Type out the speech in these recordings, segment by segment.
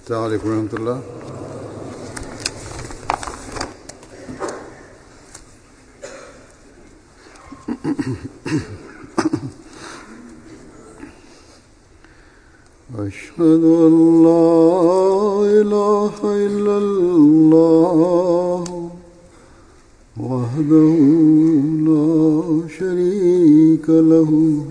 السلام عليكم ورحمة الله أشهد أن لا إله إلا الله وحده لا شريك له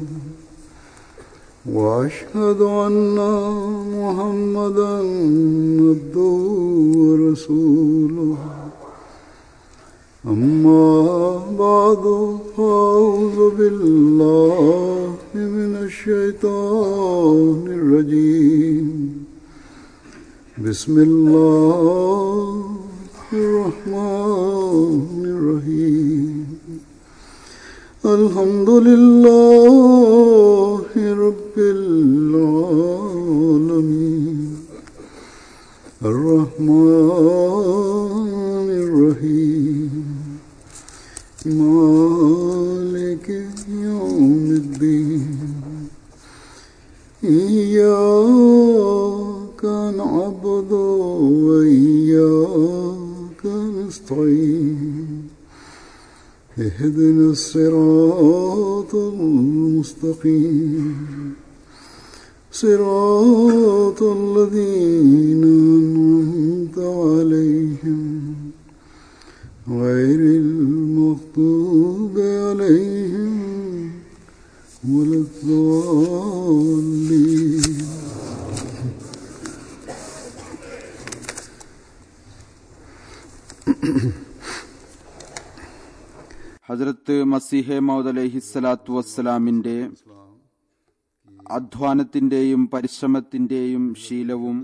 واشهد ان محمدا عبده ورسوله اما بعد فاعوذ بالله من الشيطان الرجيم بسم الله الرحمن الرحيم الحمد لله رب العالمين الرحمن الرحيم مالك يوم الدين إياك نعبد وإياك نستعين اهدنا الصراط المستقيم صراط الذين أنعمت عليهم غير المغضوب عليهم ولا الضالين ഹജറത്ത് മസിഹെ മൗദ് അലഹിസ്സലാത്തു വസ്സലാമിന്റെ അധ്വാനത്തിന്റെയും പരിശ്രമത്തിന്റെയും ശീലവും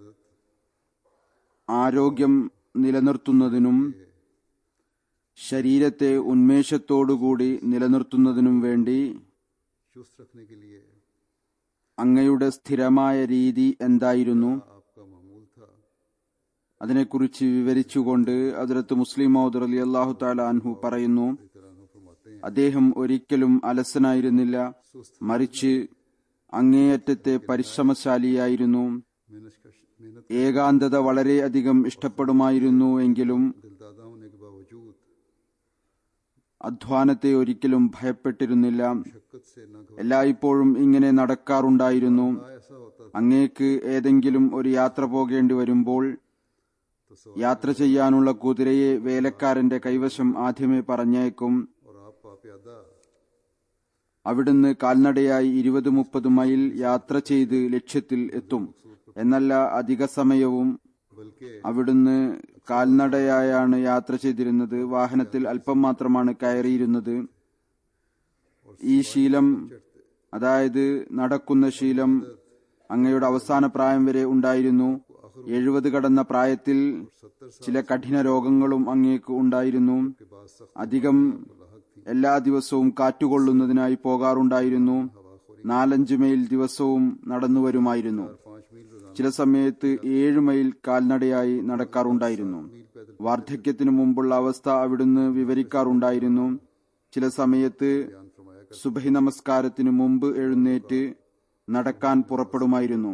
ആരോഗ്യം നിലനിർത്തുന്നതിനും ശരീരത്തെ ഉന്മേഷത്തോടുകൂടി നിലനിർത്തുന്നതിനും വേണ്ടി चुस्त रखने के लिए അങ്ങയുടെ സ്ഥിരമായ രീതി എന്തായിരുന്നു आपका मामूल था അതിനെക്കുറിച്ച് വിവരിച്ചുകൊണ്ട് ഹജറത്ത് മുസ്ലിം മൗദ് അലി അള്ളാഹു താല അൻഹു പറയുന്നു അദ്ദേഹം ഒരിക്കലും അലസനായിരുന്നില്ല മറിച്ച് അങ്ങേയറ്റത്തെ പരിശ്രമശാലിയായിരുന്നു मेहनत का मेहनत ഏകാന്തത വളരെയധികം ഇഷ്ടപ്പെടുമായിരുന്നു എങ്കിലും दिलदादा होने के बावजूद അധ്വാനത്തെ ഒരിക്കലും ഭയപ്പെട്ടിരുന്നില്ല शक्कत से न घबरा എല്ലായ്പ്പോഴും ഇങ്ങനെ നടക്കാറുണ്ടായിരുന്നു ऐसा होता അങ്ങേക്ക് ഏതെങ്കിലും ഒരു യാത്ര പോകേണ്ടി വരുമ്പോൾ तो सो യാത്ര ചെയ്യാനുള്ള കുതിരയെ വേലക്കാരന്റെ കൈവശം ആദ്യമേ പറഞ്ഞേക്കും और आप पाप्यादा അവിടുന്ന് കാൽനടയായി ഇരുപത് മുപ്പത് മൈൽ യാത്ര ചെയ്ത് ലക്ഷ്യത്തിൽ എത്തും എന്നല്ല അധിക സമയവും बल्कि അവിടുന്ന് കാൽനടയായാണ് യാത്ര ചെയ്തിരുന്നത് വാഹനത്തിൽ അല്പം മാത്രമാണ് കയറിയിരുന്നത് ഈ ശീലം അതായത് നടക്കുന്ന ശീലം അങ്ങയുടെ അവസാന പ്രായം വരെ ഉണ്ടായിരുന്നു എഴുപത് കടന്ന പ്രായത്തിൽ ചില കഠിന രോഗങ്ങളും അങ്ങേക്ക് ഉണ്ടായിരുന്നു അധികം എല്ലാ ദിവസവും കാറ്റുകൊള്ളുന്നതിനായി പോകാറുണ്ടായിരുന്നു നാലഞ്ച് മൈൽ ദിവസവും നടന്നു വരുമായിരുന്നു ചില സമയത്ത് ഏഴ് മൈൽ കാൽനടയായി നടക്കാറുണ്ടായിരുന്നു വാർദ്ധക്യത്തിനു മുമ്പുള്ള അവസ്ഥ അവിടുന്ന് വിവരിക്കാറുണ്ടായിരുന്നു ചില സമയത്ത് സുബഹി നമസ്കാരത്തിന് മുമ്പ് എഴുന്നേറ്റ് നടക്കാൻ പുറപ്പെടുമായിരുന്നു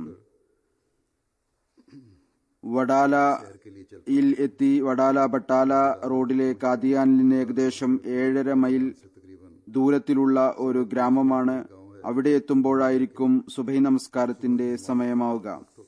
വഡാലയിൽ എത്തി വഡാല ബട്ടാല റോഡിലെ കാദിയാനിൽ നിന്ന് ഏകദേശം ഏഴര മൈൽ ദൂരത്തിലുള്ള ഒരു ഗ്രാമമാണ് അവിടെ എത്തുമ്പോഴായിരിക്കും സുബഹി നമസ്കാരത്തിന്റെ സമയമാവുക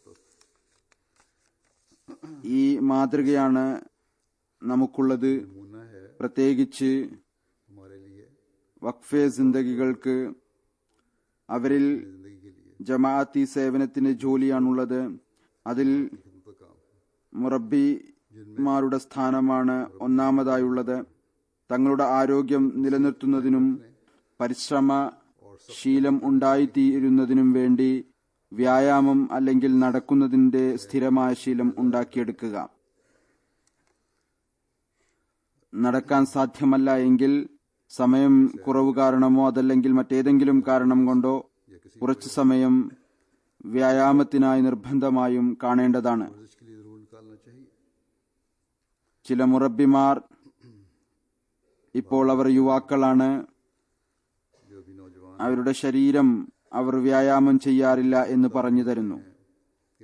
ഈ മാതൃകയാണ് നമുക്കുള്ളത് मुन्ना है പ്രത്യേകിച്ച് हमारे लिए വഖഫെ സിന്ദഗികൾക്ക് അവരിൽ जिंदगी के लिए ജമാഅത്തി സേവനത്തിന് ജോലിയാണുള്ളത് അതിൽ खिदमत का काम മുറബിമാരുടെ സ്ഥാനമാണ് ഒന്നാമതായുള്ളത് തങ്ങളുടെ ആരോഗ്യം നിലനിർത്തുന്നതിനും പരിശ്രമ ശീലം ഉണ്ടായിത്തീരുന്നതിനും വേണ്ടി വ്യായാമം അല്ലെങ്കിൽ നടക്കുന്നതിന്റെ സ്ഥിരമായ ശീലം ഉണ്ടാക്കിയെടുക്കുക നടക്കാൻ സാധ്യമല്ല എങ്കിൽ സമയം കുറവ് കാരണമോ അതല്ലെങ്കിൽ മറ്റേതെങ്കിലും കാരണം കൊണ്ടോ കുറച്ചു സമയം വ്യായാമത്തിനായി നിർബന്ധമായും കാണേണ്ടതാണ് इसके लिए जरूर निकालना चाहिए ചില മുറബിമാർ ഇപ്പോൾ അവർ യുവാക്കളാണ് जो അവരുടെ അവരുടെ ശരീരം അവർ വ്യായാമം ചെയ്യാറില്ല എന്ന് പറഞ്ഞു തരുന്നു कि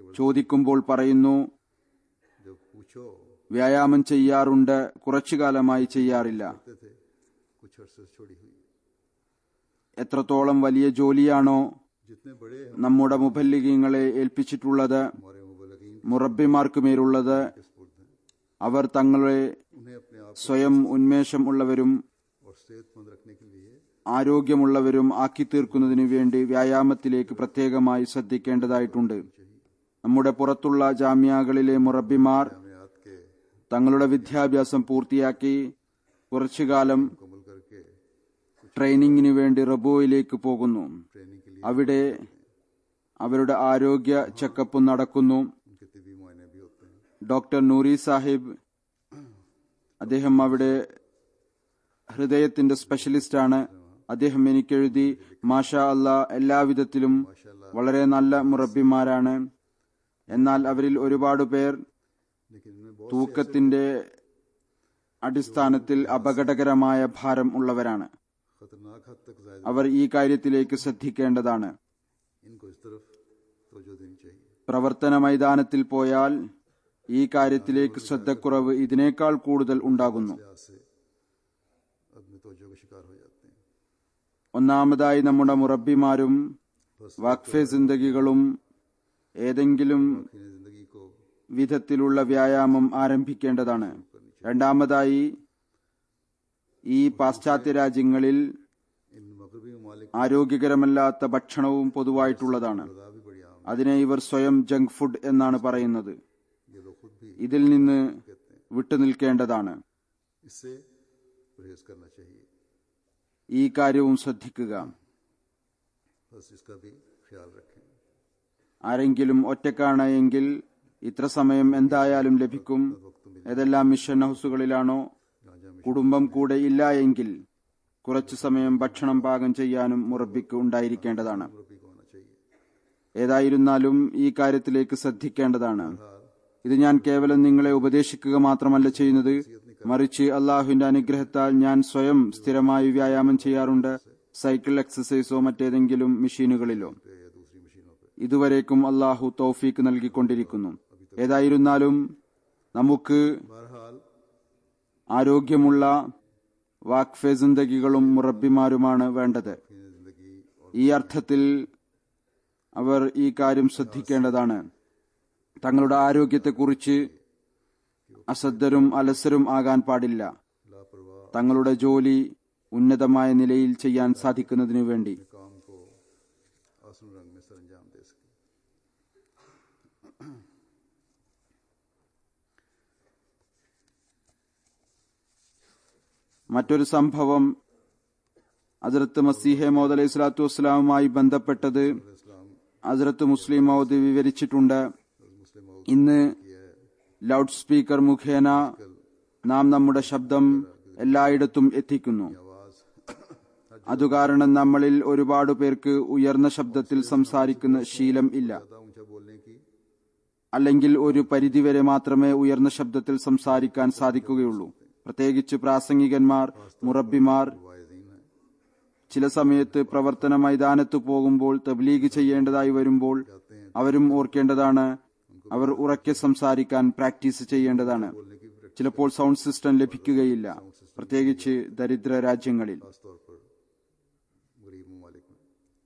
ചോദിക്കുമ്പോൾ പറയുന്നു जब पूछो വ്യായാമം ചെയ്യാറുണ്ട് കുറച്ചു കാലമായി ചെയ്യാറില്ല कहते थे कुछ अरसे से छोड़ी हुई എത്രത്തോളം വലിയ ജോലിയാണോ जितने बड़े हम നമ്മുടെ മുബല്ലിഗീങ്ങളെ ഏൽപ്പിച്ചിട്ടുള്ളത് हमारे मुबलकीन മുറബിമാർക്ക് മേലുള്ളത് के स्पुर्द हैं അവർ തങ്ങളെ उन्हें अपने आप സ്വയം ഉന്മേഷം ഉള്ളവരും और सेहतमंद रखने के लिए ആരോഗ്യമുള്ളവരും ആക്കി തീർക്കുന്നതിനു വേണ്ടി വ്യായാമത്തിലേക്ക് പ്രത്യേകമായി ശ്രദ്ധിക്കേണ്ടതായിട്ടുണ്ട് നമ്മുടെ പുറത്തുള്ള ജാമ്യകളിലെ മുറബിമാർ जामियात के തങ്ങളുടെ വിദ്യാഭ്യാസം പൂർത്തിയാക്കി കുറച്ചുകാലം मुकम्मल करके ട്രെയിനിങ്ങിനു വേണ്ടി റബോയിലേക്ക് പോകുന്നു ट्रेनिंग के लिए അവിടെ അവരുടെ ആരോഗ്യ ചെക്കപ്പ് നടക്കുന്നു उनके तिबी मुआयने भी होते हैं ഡോക്ടർ നൂറി സാഹിബ് അദ്ദേഹം അവിടെ ഹൃദയത്തിന്റെ സ്പെഷ്യലിസ്റ്റാണ് അദ്ദേഹം എനിക്കെഴുതി മാഷാ അല്ല എല്ലാവിധത്തിലും വളരെ നല്ല മുറബിമാരാണ് എന്നാൽ അവരിൽ ഒരുപാട് പേർ लेकिन इनमें बहुत തൂക്കത്തിന്റെ അടിസ്ഥാനത്തിൽ അപകടകരമായ ഭാരം ഉള്ളവരാണ് खतरनाक हद तक जायद അവർ ഈ കാര്യത്തിലേക്ക് ശ്രദ്ധിക്കേണ്ടതാണ് इनको इस तरफ तवज्जो देनी चाहिए പ്രവർത്തന മൈതാനത്തിൽ പോയാൽ ഈ കാര്യത്തിലേക്ക് ശ്രദ്ധക്കുറവ് ഇതിനേക്കാൾ കൂടുതൽ ഉണ്ടാകുന്നു लिहाज से अपनी तवज्जो का शिकार हो जाते हैं ഒന്നാമതായി നമ്മുടെ മുറബിമാരും വഖഫെ സിന്ദഗികളും ഏതെങ്കിലും इन्हें जिंदगी को വിധത്തിലുള്ള വ്യായാമം ആരംഭിക്കേണ്ടതാണ് രണ്ടാമതായി ഈ പാശ്ചാത്യ രാജ്യങ്ങളിൽ इन मगरबी ममालिक ആരോഗ്യകരമല്ലാത്ത ഭക്ഷണവും പൊതുവായിട്ടുള്ളതാണ് खुदा भी बड़ी आम അതിനെ ഇവർ സ്വയം ജങ്ക് ഫുഡ് എന്നാണ് പറയുന്നത് ये लोग खुद भी ഇതിൽ നിന്ന് വിട്ടുനിൽക്കേണ്ടതാണ് इससे परहेज करना चाहिए ഈ കാര്യവും ശ്രദ്ധിക്കുക बस इसका भी ख्याल रखें ആരെങ്കിലും ഒറ്റക്കാണ് എങ്കിൽ ഇത്ര സമയം എന്തായാലും ലഭിക്കും ഏതെല്ലാം മിഷൻ ഹൗസുകളിലാണോ जहाँ जहाँ കുടുംബം കൂടെ ഇല്ല എങ്കിൽ കുറച്ചു സമയം ഭക്ഷണം പാകം ചെയ്യാനും മുറബിക്ക് ഉണ്ടായിരിക്കേണ്ടതാണ് मुरब्बी को होना चाहिए ഏതായിരുന്നാലും ഈ കാര്യത്തിലേക്ക് ശ്രദ്ധിക്കേണ്ടതാണ് ഇത് ഞാൻ കേവലം നിങ്ങളെ ഉപദേശിക്കുക മാത്രമല്ല ചെയ്യുന്നത് മറിച്ച് അള്ളാഹുവിന്റെ അനുഗ്രഹത്താൽ ഞാൻ സ്വയം സ്ഥിരമായി വ്യായാമം ചെയ്യാറുണ്ട് സൈക്കിൾ എക്സസൈസോ മറ്റേതെങ്കിലും മെഷീനുകളിലോ पे या दूसरी मशीनों पे ഇതുവരേക്കും അള്ളാഹു തൗഫീക്ക് നൽകിക്കൊണ്ടിരിക്കുന്നു ഏതായിരുന്നാലും നമുക്ക് बहरहाल ആരോഗ്യമുള്ള വാക്ഫെ ജിന്ദഗികളും മുറബിമാരുമാണ് വേണ്ടത് इन्हें जिंदगी और ഈ അർത്ഥത്തിൽ അവർ ഈ കാര്യം ശ്രദ്ധിക്കേണ്ടതാണ് തങ്ങളുടെ ആരോഗ്യത്തെക്കുറിച്ച് അശ്രദ്ധരും അലസരും ആകാൻ പാടില്ല लापरवाह തങ്ങളുടെ ജോലി ഉന്നതമായ നിലയിൽ ചെയ്യാൻ സാധിക്കുന്നതിനു വേണ്ടി काम को आसन रंग में सरंजाम दे सके മറ്റൊരു സംഭവം ഹസ്രത്ത് മസീഹെ മൗദ് അലൈഹി സ്വലാത്തു വസ്സലാമുമായി ബന്ധപ്പെട്ടത് इस्लाम ഹസ്രത്ത് മുസ്ലിം മൗദ് വിവരിച്ചിട്ടുണ്ട് मुस्लिम और ഇന്ന് किया है ലൗഡ് സ്പീക്കർ മുഖേന നാം നമ്മുടെ ശബ്ദം എല്ലായിടത്തും എത്തിക്കുന്നു आवाज അതുകാരണം നമ്മളിൽ ഒരുപാട് പേർക്ക് ഉയർന്ന ശബ്ദത്തിൽ സംസാരിക്കുന്ന ശീലം ഇല്ല ज्यादा ऊंचा बोलने की അല്ലെങ്കിൽ ഒരു പരിധിവരെ മാത്രമേ ഉയർന്ന ശബ്ദത്തിൽ സംസാരിക്കാൻ സാധിക്കുകയുള്ളൂ പ്രത്യേകിച്ച് പ്രാസംഗികന്മാർ മുറബിമാർ वायजीन है ചില സമയത്ത് പ്രവർത്തന മൈതാനത്ത് പോകുമ്പോൾ തബ്ലീഗ് ചെയ്യേണ്ടതായി വരുമ്പോൾ അവരും ഓർക്കേണ്ടതാണ് അവർ ഉറക്കെ സംസാരിക്കാൻ പ്രാക്ടീസ് ചെയ്യേണ്ടതാണ് ചിലപ്പോൾ സൗണ്ട് സിസ്റ്റം ലഭിക്കുകയില്ല പ്രത്യേകിച്ച് ദരിദ്ര രാജ്യങ്ങളിൽ खासतौर पर गरीब ममालिक में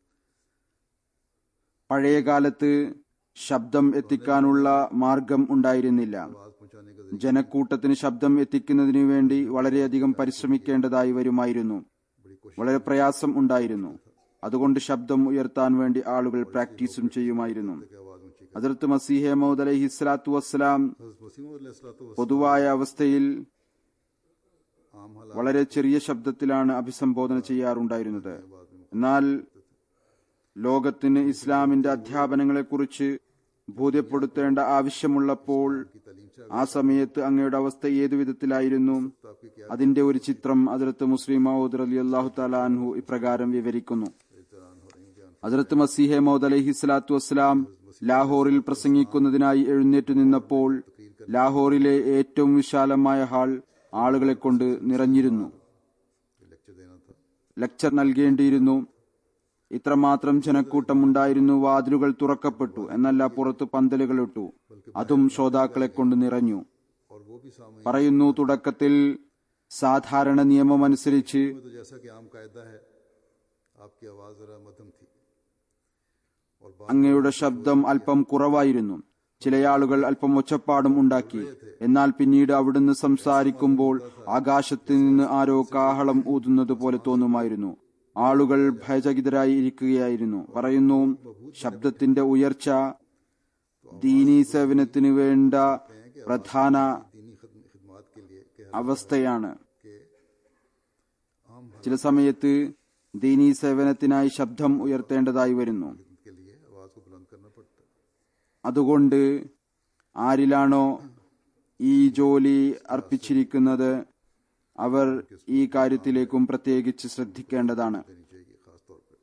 പഴയ കാലത്ത് ശബ്ദം എത്തിക്കാനുള്ള മാർഗം ഉണ്ടായിരുന്നില്ല आवाज पहुंचाने का ജനക്കൂട്ടത്തിന് ശബ്ദം എത്തിക്കുന്നതിനു വേണ്ടി വളരെയധികം പരിശ്രമിക്കേണ്ടതായി വരുമായിരുന്നു വളരെ പ്രയാസം ഉണ്ടായിരുന്നു അതുകൊണ്ട് ശബ്ദം ഉയർത്താൻ വേണ്ടി ആളുകൾ പ്രാക്ടീസും ചെയ്യുമായിരുന്നു जरिए आवाज ऊंची कर അതിർത്ത് മസീഹെ മൗദ് അലൈഹി സ്വലാത്തു വസ്സലാം हज़रत मसीह मसीह പൊതുവായ അവസ്ഥയിൽ आम हालात വളരെ ചെറിയ ശബ്ദത്തിലാണ് അഭിസംബോധന ചെയ്യാറുണ്ടായിരുന്നത് എന്നാൽ ലോകത്തിന് ഇസ്ലാമിന്റെ അധ്യാപനങ്ങളെക്കുറിച്ച് ബോധ്യപ്പെടുത്തേണ്ട ആവശ്യമുള്ളപ്പോൾ ആ സമയത്ത് അങ്ങയുടെ അവസ്ഥ ഏതു വിധത്തിലായിരുന്നു आपकी क्या അതിന്റെ ഒരു ചിത്രം അതിർത്ത് മുസ്ലിം മൗദ് അലി അള്ളാഹു താലാൻഹു ഇപ്രകാരം വിവരിക്കുന്നു इतरान हो रही जान അതിർത്ത് മസീഹെ മൗദ് അലൈഹി സ്വലാത്തു വസ്സലാം ലാഹോറിൽ പ്രസംഗിക്കുന്നതിനായി എഴുന്നേറ്റു നിന്നപ്പോൾ ലാഹോറിലെ ഏറ്റവും വിശാലമായ ഹാൾ ആളുകളെ കൊണ്ട് നിറഞ്ഞിരുന്നു लेक्चर देना था ലെക്ചർ നൽകേണ്ടിയിരുന്നു ഇത്രമാത്രം ജനക്കൂട്ടം ഉണ്ടായിരുന്നു വാതിലുകൾ തുറക്കപ്പെട്ടു എന്നല്ല പുറത്ത് പന്തലുകൾ ഇട്ടു അതും ശ്രോതാക്കളെ കൊണ്ട് നിറഞ്ഞു और वो भी सामने പറയുന്നു തുടക്കത്തിൽ സാധാരണ നിയമമനുസരിച്ച് तो जैसा कि आम कायदा है आपकी आवाज जरा मध्यम थी और बात അങ്ങയുടെ ശബ്ദം അല്പം കുറവായിരുന്നു ചില ആളുകൾ അല്പം ഒച്ചപ്പാടും ഉണ്ടാക്കി എന്നാൽ പിന്നീട് അവിടുന്ന് സംസാരിക്കുമ്പോൾ ആകാശത്ത് നിന്ന് ആരോ കാഹളം ഊതുന്നത് പോലെ തോന്നുമായിരുന്നു ആളുകൾ ഭയചകിതരായി ഇരിക്കുകയായിരുന്നു പറയുന്നു ശബ്ദത്തിന്റെ ഉയർച്ച ദീനീ സേവനത്തിന് വേണ്ട പ്രധാന दीनी खिद- खिदमात के लिए के അവസ്ഥയാണ് ചില സമയത്ത് ദീനീ സേവനത്തിനായി ശബ്ദം ഉയർത്തേണ്ടതായി വരുന്നു के लिए आवाज को बुलंद करना पड़ता है അതുകൊണ്ട് ആരിലാണോ ഈ ജോലി അർപ്പിച്ചിരിക്കുന്നത് അവർ ഈ കാര്യത്തിലേക്കും പ്രത്യേകിച്ച് ശ്രദ്ധിക്കേണ്ടതാണ് देनी चाहिए खास तौर पे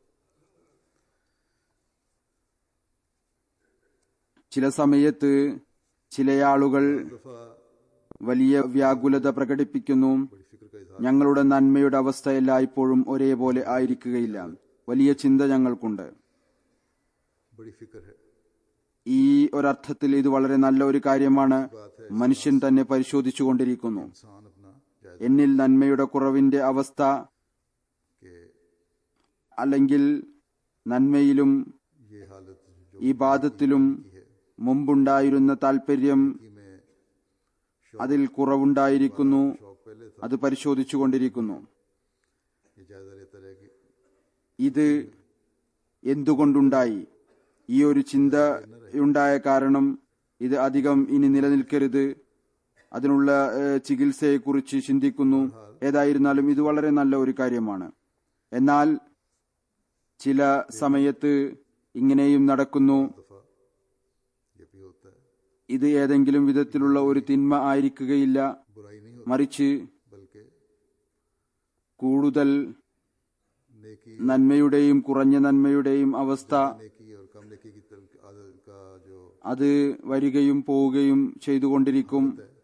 ചില സമയത്ത് ചില ആളുകൾ दफा വലിയ വ്യാകുലത പ്രകടിപ്പിക്കുന്നു बड़ी फिक्र का इजहार ഞങ്ങളുടെ നന്മയുടെ അവസ്ഥ എല്ലായ്പ്പോഴും ഒരേപോലെ ആയിരിക്കുകയില്ല വലിയ ചിന്ത ഞങ്ങൾക്കുണ്ട് बड़ी फिक्र है ഈ ഒരർത്ഥത്തിൽ ഇത് വളരെ നല്ല ഒരു കാര്യമാണ് മനുഷ്യൻ തന്നെ പരിശോധിച്ചുകൊണ്ടിരിക്കുന്നു इंसान अपना जायजा എന്നിൽ നന്മയുടെ കുറവിന്റെ അവസ്ഥ के അല്ലെങ്കിൽ നന്മയിലും ये हालत जो ഈ ബാധത്തിലും മുമ്പുണ്ടായിരുന്ന താല്പര്യം कि मैं അതിൽ കുറവുണ്ടായിരിക്കുന്നു शौक पहले था അത് പരിശോധിച്ചുകൊണ്ടിരിക്കുന്നു ये जायजा लेता रहे कि ഇത് എന്തുകൊണ്ടുണ്ടായി ഈ ഒരു ചിന്തയുണ്ടായ കാരണം ഇത് അധികം ഇനി നിലനിൽക്കരുത് അതിനുള്ള ഏഹ്, ചികിത്സയെക്കുറിച്ച് ചിന്തിക്കുന്നു ഏതായിരുന്നാലും ഇത് വളരെ നല്ല ഒരു കാര്യമാണ് എന്നാൽ ചില സമയത്ത് ഇങ്ങനെയും നടക്കുന്നു दफा ये भी होता है ഇത് ഏതെങ്കിലും വിധത്തിലുള്ള ഒരു തിന്മ ആയിരിക്കുകയില്ല बुराई नहीं മറിച്ച് होती बल्कि കൂടുതൽ नेकी നന്മയുടെയും കുറഞ്ഞ നന്മയുടെയും അവസ്ഥ नेकी और कम नेकी की तरफ आदत का जो അത് വരികയും പോവുകയും ചെയ്തുകൊണ്ടിരിക്കും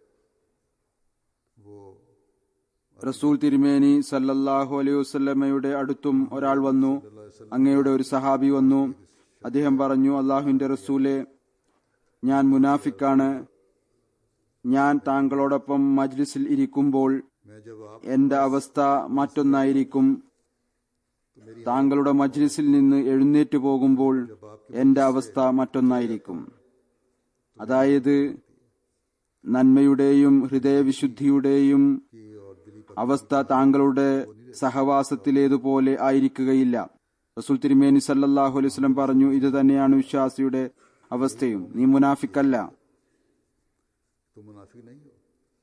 वो റസൂൽ തിരുമേനി സല്ലല്ലാഹു അലൈഹി വസല്ലമയുടെ അടുത്തും ഒരാൾ വന്നു അങ്ങയുടെ ഒരു സഹാബി വന്നു അദ്ദേഹം പറഞ്ഞു അള്ളാഹുവിന്റെ റസൂലെ ഞാൻ മുനാഫിക്കാണ് ഞാൻ താങ്കളോടൊപ്പം മജ്ലിസിൽ ഇരിക്കുമ്പോൾ मैं जब आप എന്റെ അവസ്ഥ മറ്റൊന്നായിരിക്കും താങ്കളുടെ മജ്ലിസിൽ നിന്ന് എഴുന്നേറ്റ് പോകുമ്പോൾ എന്റെ അവസ്ഥ മറ്റൊന്നായിരിക്കും അതായത് നന്മയുടെയും ഹൃദയവിശുദ്ധിയുടെയും की और दिली അവസ്ഥ താങ്കളുടെ സഹവാസത്തിലേതുപോലെ ആയിരിക്കുകയില്ല റസൂൽ തിരുമേനി സല്ലല്ലാഹു അലൈഹി വസല്ലം പറഞ്ഞു ഇത് തന്നെയാണ് വിശ്വാസിയുടെ അവസ്ഥയും നീ മുനാഫിക്കല്ല तुम मुनाफिक नहीं हो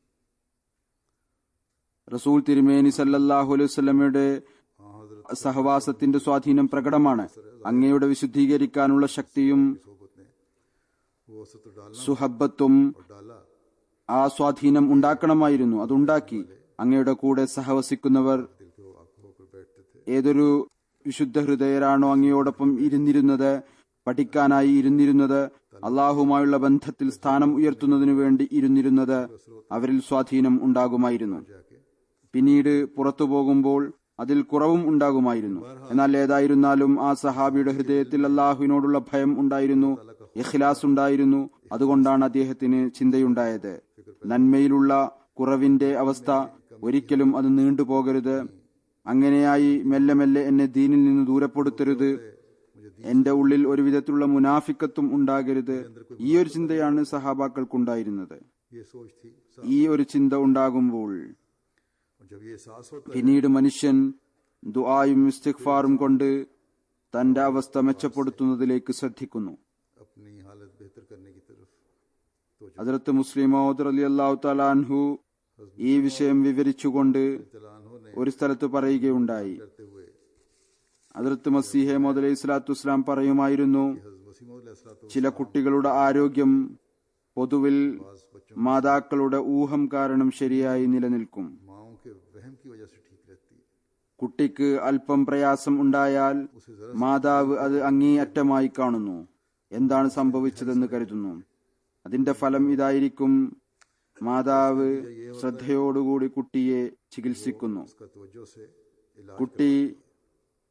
റസൂൽ തിരുമേനി സല്ലല്ലാഹു അലൈഹി വസല്ലമയുടെ हाँ हजरत സഹവാസത്തിന്റെ സ്വാധീനം പ്രകടമാണ് അങ്ങയുടെ വിശുദ്ധീകരിക്കാനുള്ള ശക്തിയും सोबत ने वो असर तो डालना സുഹബത്തും और डाला ആ സ്വാധീനം ഉണ്ടാക്കണമായിരുന്നു അതുണ്ടാക്കി അങ്ങയുടെ കൂടെ സഹവസിക്കുന്നവർ दिल के वो आंख होकर बैठते थे ഏതൊരു വിശുദ്ധ ഹൃദയരാണോ അങ്ങയോടൊപ്പം ഇരുന്നിരുന്നത് പഠിക്കാനായി ഇരുന്നിരുന്നത് അള്ളാഹുമായുള്ള ബന്ധത്തിൽ സ്ഥാനം ഉയർത്തുന്നതിനു വേണ്ടി ഇരുന്നിരുന്നത് അവരിൽ സ്വാധീനം ഉണ്ടാകുമായിരുന്നു जाके പിന്നീട് പുറത്തു പോകുമ്പോൾ അതിൽ കുറവും ഉണ്ടാകുമായിരുന്നു എന്നാൽ ഏതായിരുന്നാലും ആ സഹാബിയുടെ ഹൃദയത്തിൽ അള്ളാഹുവിനോടുള്ള ഭയം ഉണ്ടായിരുന്നു ഇഖ്ലാസ് ഉണ്ടായിരുന്നു അതുകൊണ്ടാണ് അദ്ദേഹത്തിന് ചിന്തയുണ്ടായത് നന്മയിലുള്ള കുറവിന്റെ അവസ്ഥ ഒരിക്കലും അത് നീണ്ടുപോകരുത് അങ്ങനെയായി മെല്ലെ മെല്ലെ എന്നെ ദീനിൽ നിന്ന് ദൂരപ്പെടുത്തരുത് എന്റെ ഉള്ളിൽ ഒരു വിധത്തിലുള്ള മുനാഫിക്കത്വം ഉണ്ടാകരുത് ഈ ഒരു ചിന്തയാണ് സഹാബാക്കൾക്കുണ്ടായിരുന്നത് ये सोच थी ഈ ഒരു ചിന്ത ഉണ്ടാകുമ്പോൾ और जब ये एहसास होता है പിന്നീട് മനുഷ്യൻ ദുആയും ഇസ്തിഗ്ഫാറും കൊണ്ട് തന്റെ അവസ്ഥ മെച്ചപ്പെടുത്തുന്നതിലേക്ക് ശ്രദ്ധിക്കുന്നു अपनी हालत बेहतर करने की तरफ तो जो അതിർത്ത് മുസ്ലിം അലി അള്ളാഹു തലാൻഹു ഈ വിഷയം വിവരിച്ചുകൊണ്ട് तलान होने ഒരു സ്ഥലത്ത് പറയുകയുണ്ടായി करते हुए അതിർത്ത് മസീഹെ മോദ് അലൈഹി സ്വലാത്തു വസ്സലാം പറയുമായിരുന്നു हजरत वसीम ചില കുട്ടികളുടെ ആരോഗ്യം പൊതുവിൽ മാതാക്കളുടെ ഊഹം കാരണം ശരിയായി നിലനിൽക്കും माओ के वहम की वजह से ठीक रहती है കുട്ടിക്ക് അല്പം പ്രയാസം ഉണ്ടായാൽ മാതാവ് അത് അങ്ങേയറ്റമായി കാണുന്നു എന്താണ് സംഭവിച്ചതെന്ന് കരുതുന്നു അതിന്റെ ഫലം ഇതായിരിക്കും മാതാവ് ശ്രദ്ധയോടുകൂടി കുട്ടിയെ ചികിത്സിക്കുന്നു उसका तवज्जो से इलाज കുട്ടി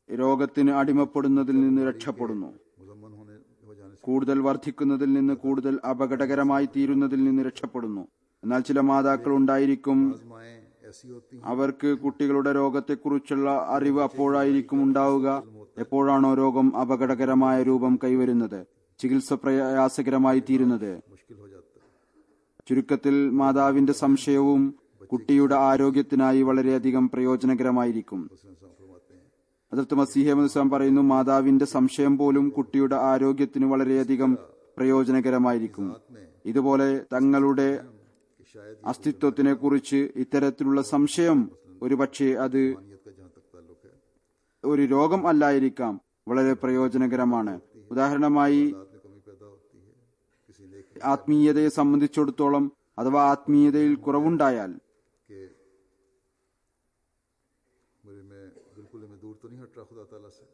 രോഗത്തിന് അടിമപ്പെടുന്നതിൽ നിന്ന് രക്ഷപ്പെടുന്നു मुजम्मन होने हो जाने से കൂടുതൽ വർദ്ധിക്കുന്നതിൽ നിന്ന് കൂടുതൽ അപകടകരമായി തീരുന്നതിൽ നിന്ന് രക്ഷപ്പെടുന്നു എന്നാൽ ചില മാതാക്കൾ ഉണ്ടായിരിക്കും आजमाएं ऐसी होती हैं അവർക്ക് കുട്ടികളുടെ രോഗത്തെക്കുറിച്ചുള്ള അറിവ് അപ്പോഴായിരിക്കും ഉണ്ടാവുക എപ്പോഴാണോ രോഗം അപകടകരമായ രൂപം കൈവരുന്നത് ചികിത്സ പ്രയാസകരമായി തീരുന്നത് मुश्किल हो जाता है ചുരുക്കത്തിൽ മാതാവിന്റെ സംശയവും കുട്ടിയുടെ ആരോഗ്യത്തിനായി വളരെയധികം പ്രയോജനകരമായിരിക്കും हुसैन साहब फरमाते हैं അതിർത്ത് മസീഹ് പറയുന്നു മാതാവിന്റെ സംശയം പോലും കുട്ടിയുടെ ആരോഗ്യത്തിന് വളരെയധികം പ്രയോജനകരമായിരിക്കും ഇതുപോലെ തങ്ങളുടെ कि शायद അസ്തിത്വത്തിനെ കുറിച്ച് ഇത്തരത്തിലുള്ള സംശയം ഒരുപക്ഷെ അത് नीयत का जहाँ तक ताल्लुक है ഒരു രോഗം അല്ലായിരിക്കാം വളരെ പ്രയോജനകരമാണ് ഉദാഹരണമായി हाथ में कमी पैदा होती है किसी नेक ആത്മീയതയെ സംബന്ധിച്ചിടത്തോളം അഥവാ ആത്മീയതയിൽ കുറവുണ്ടായാൽ के मेरे में बिल्कुल मैं दूर तो नहीं हट रहा खुदा ताला से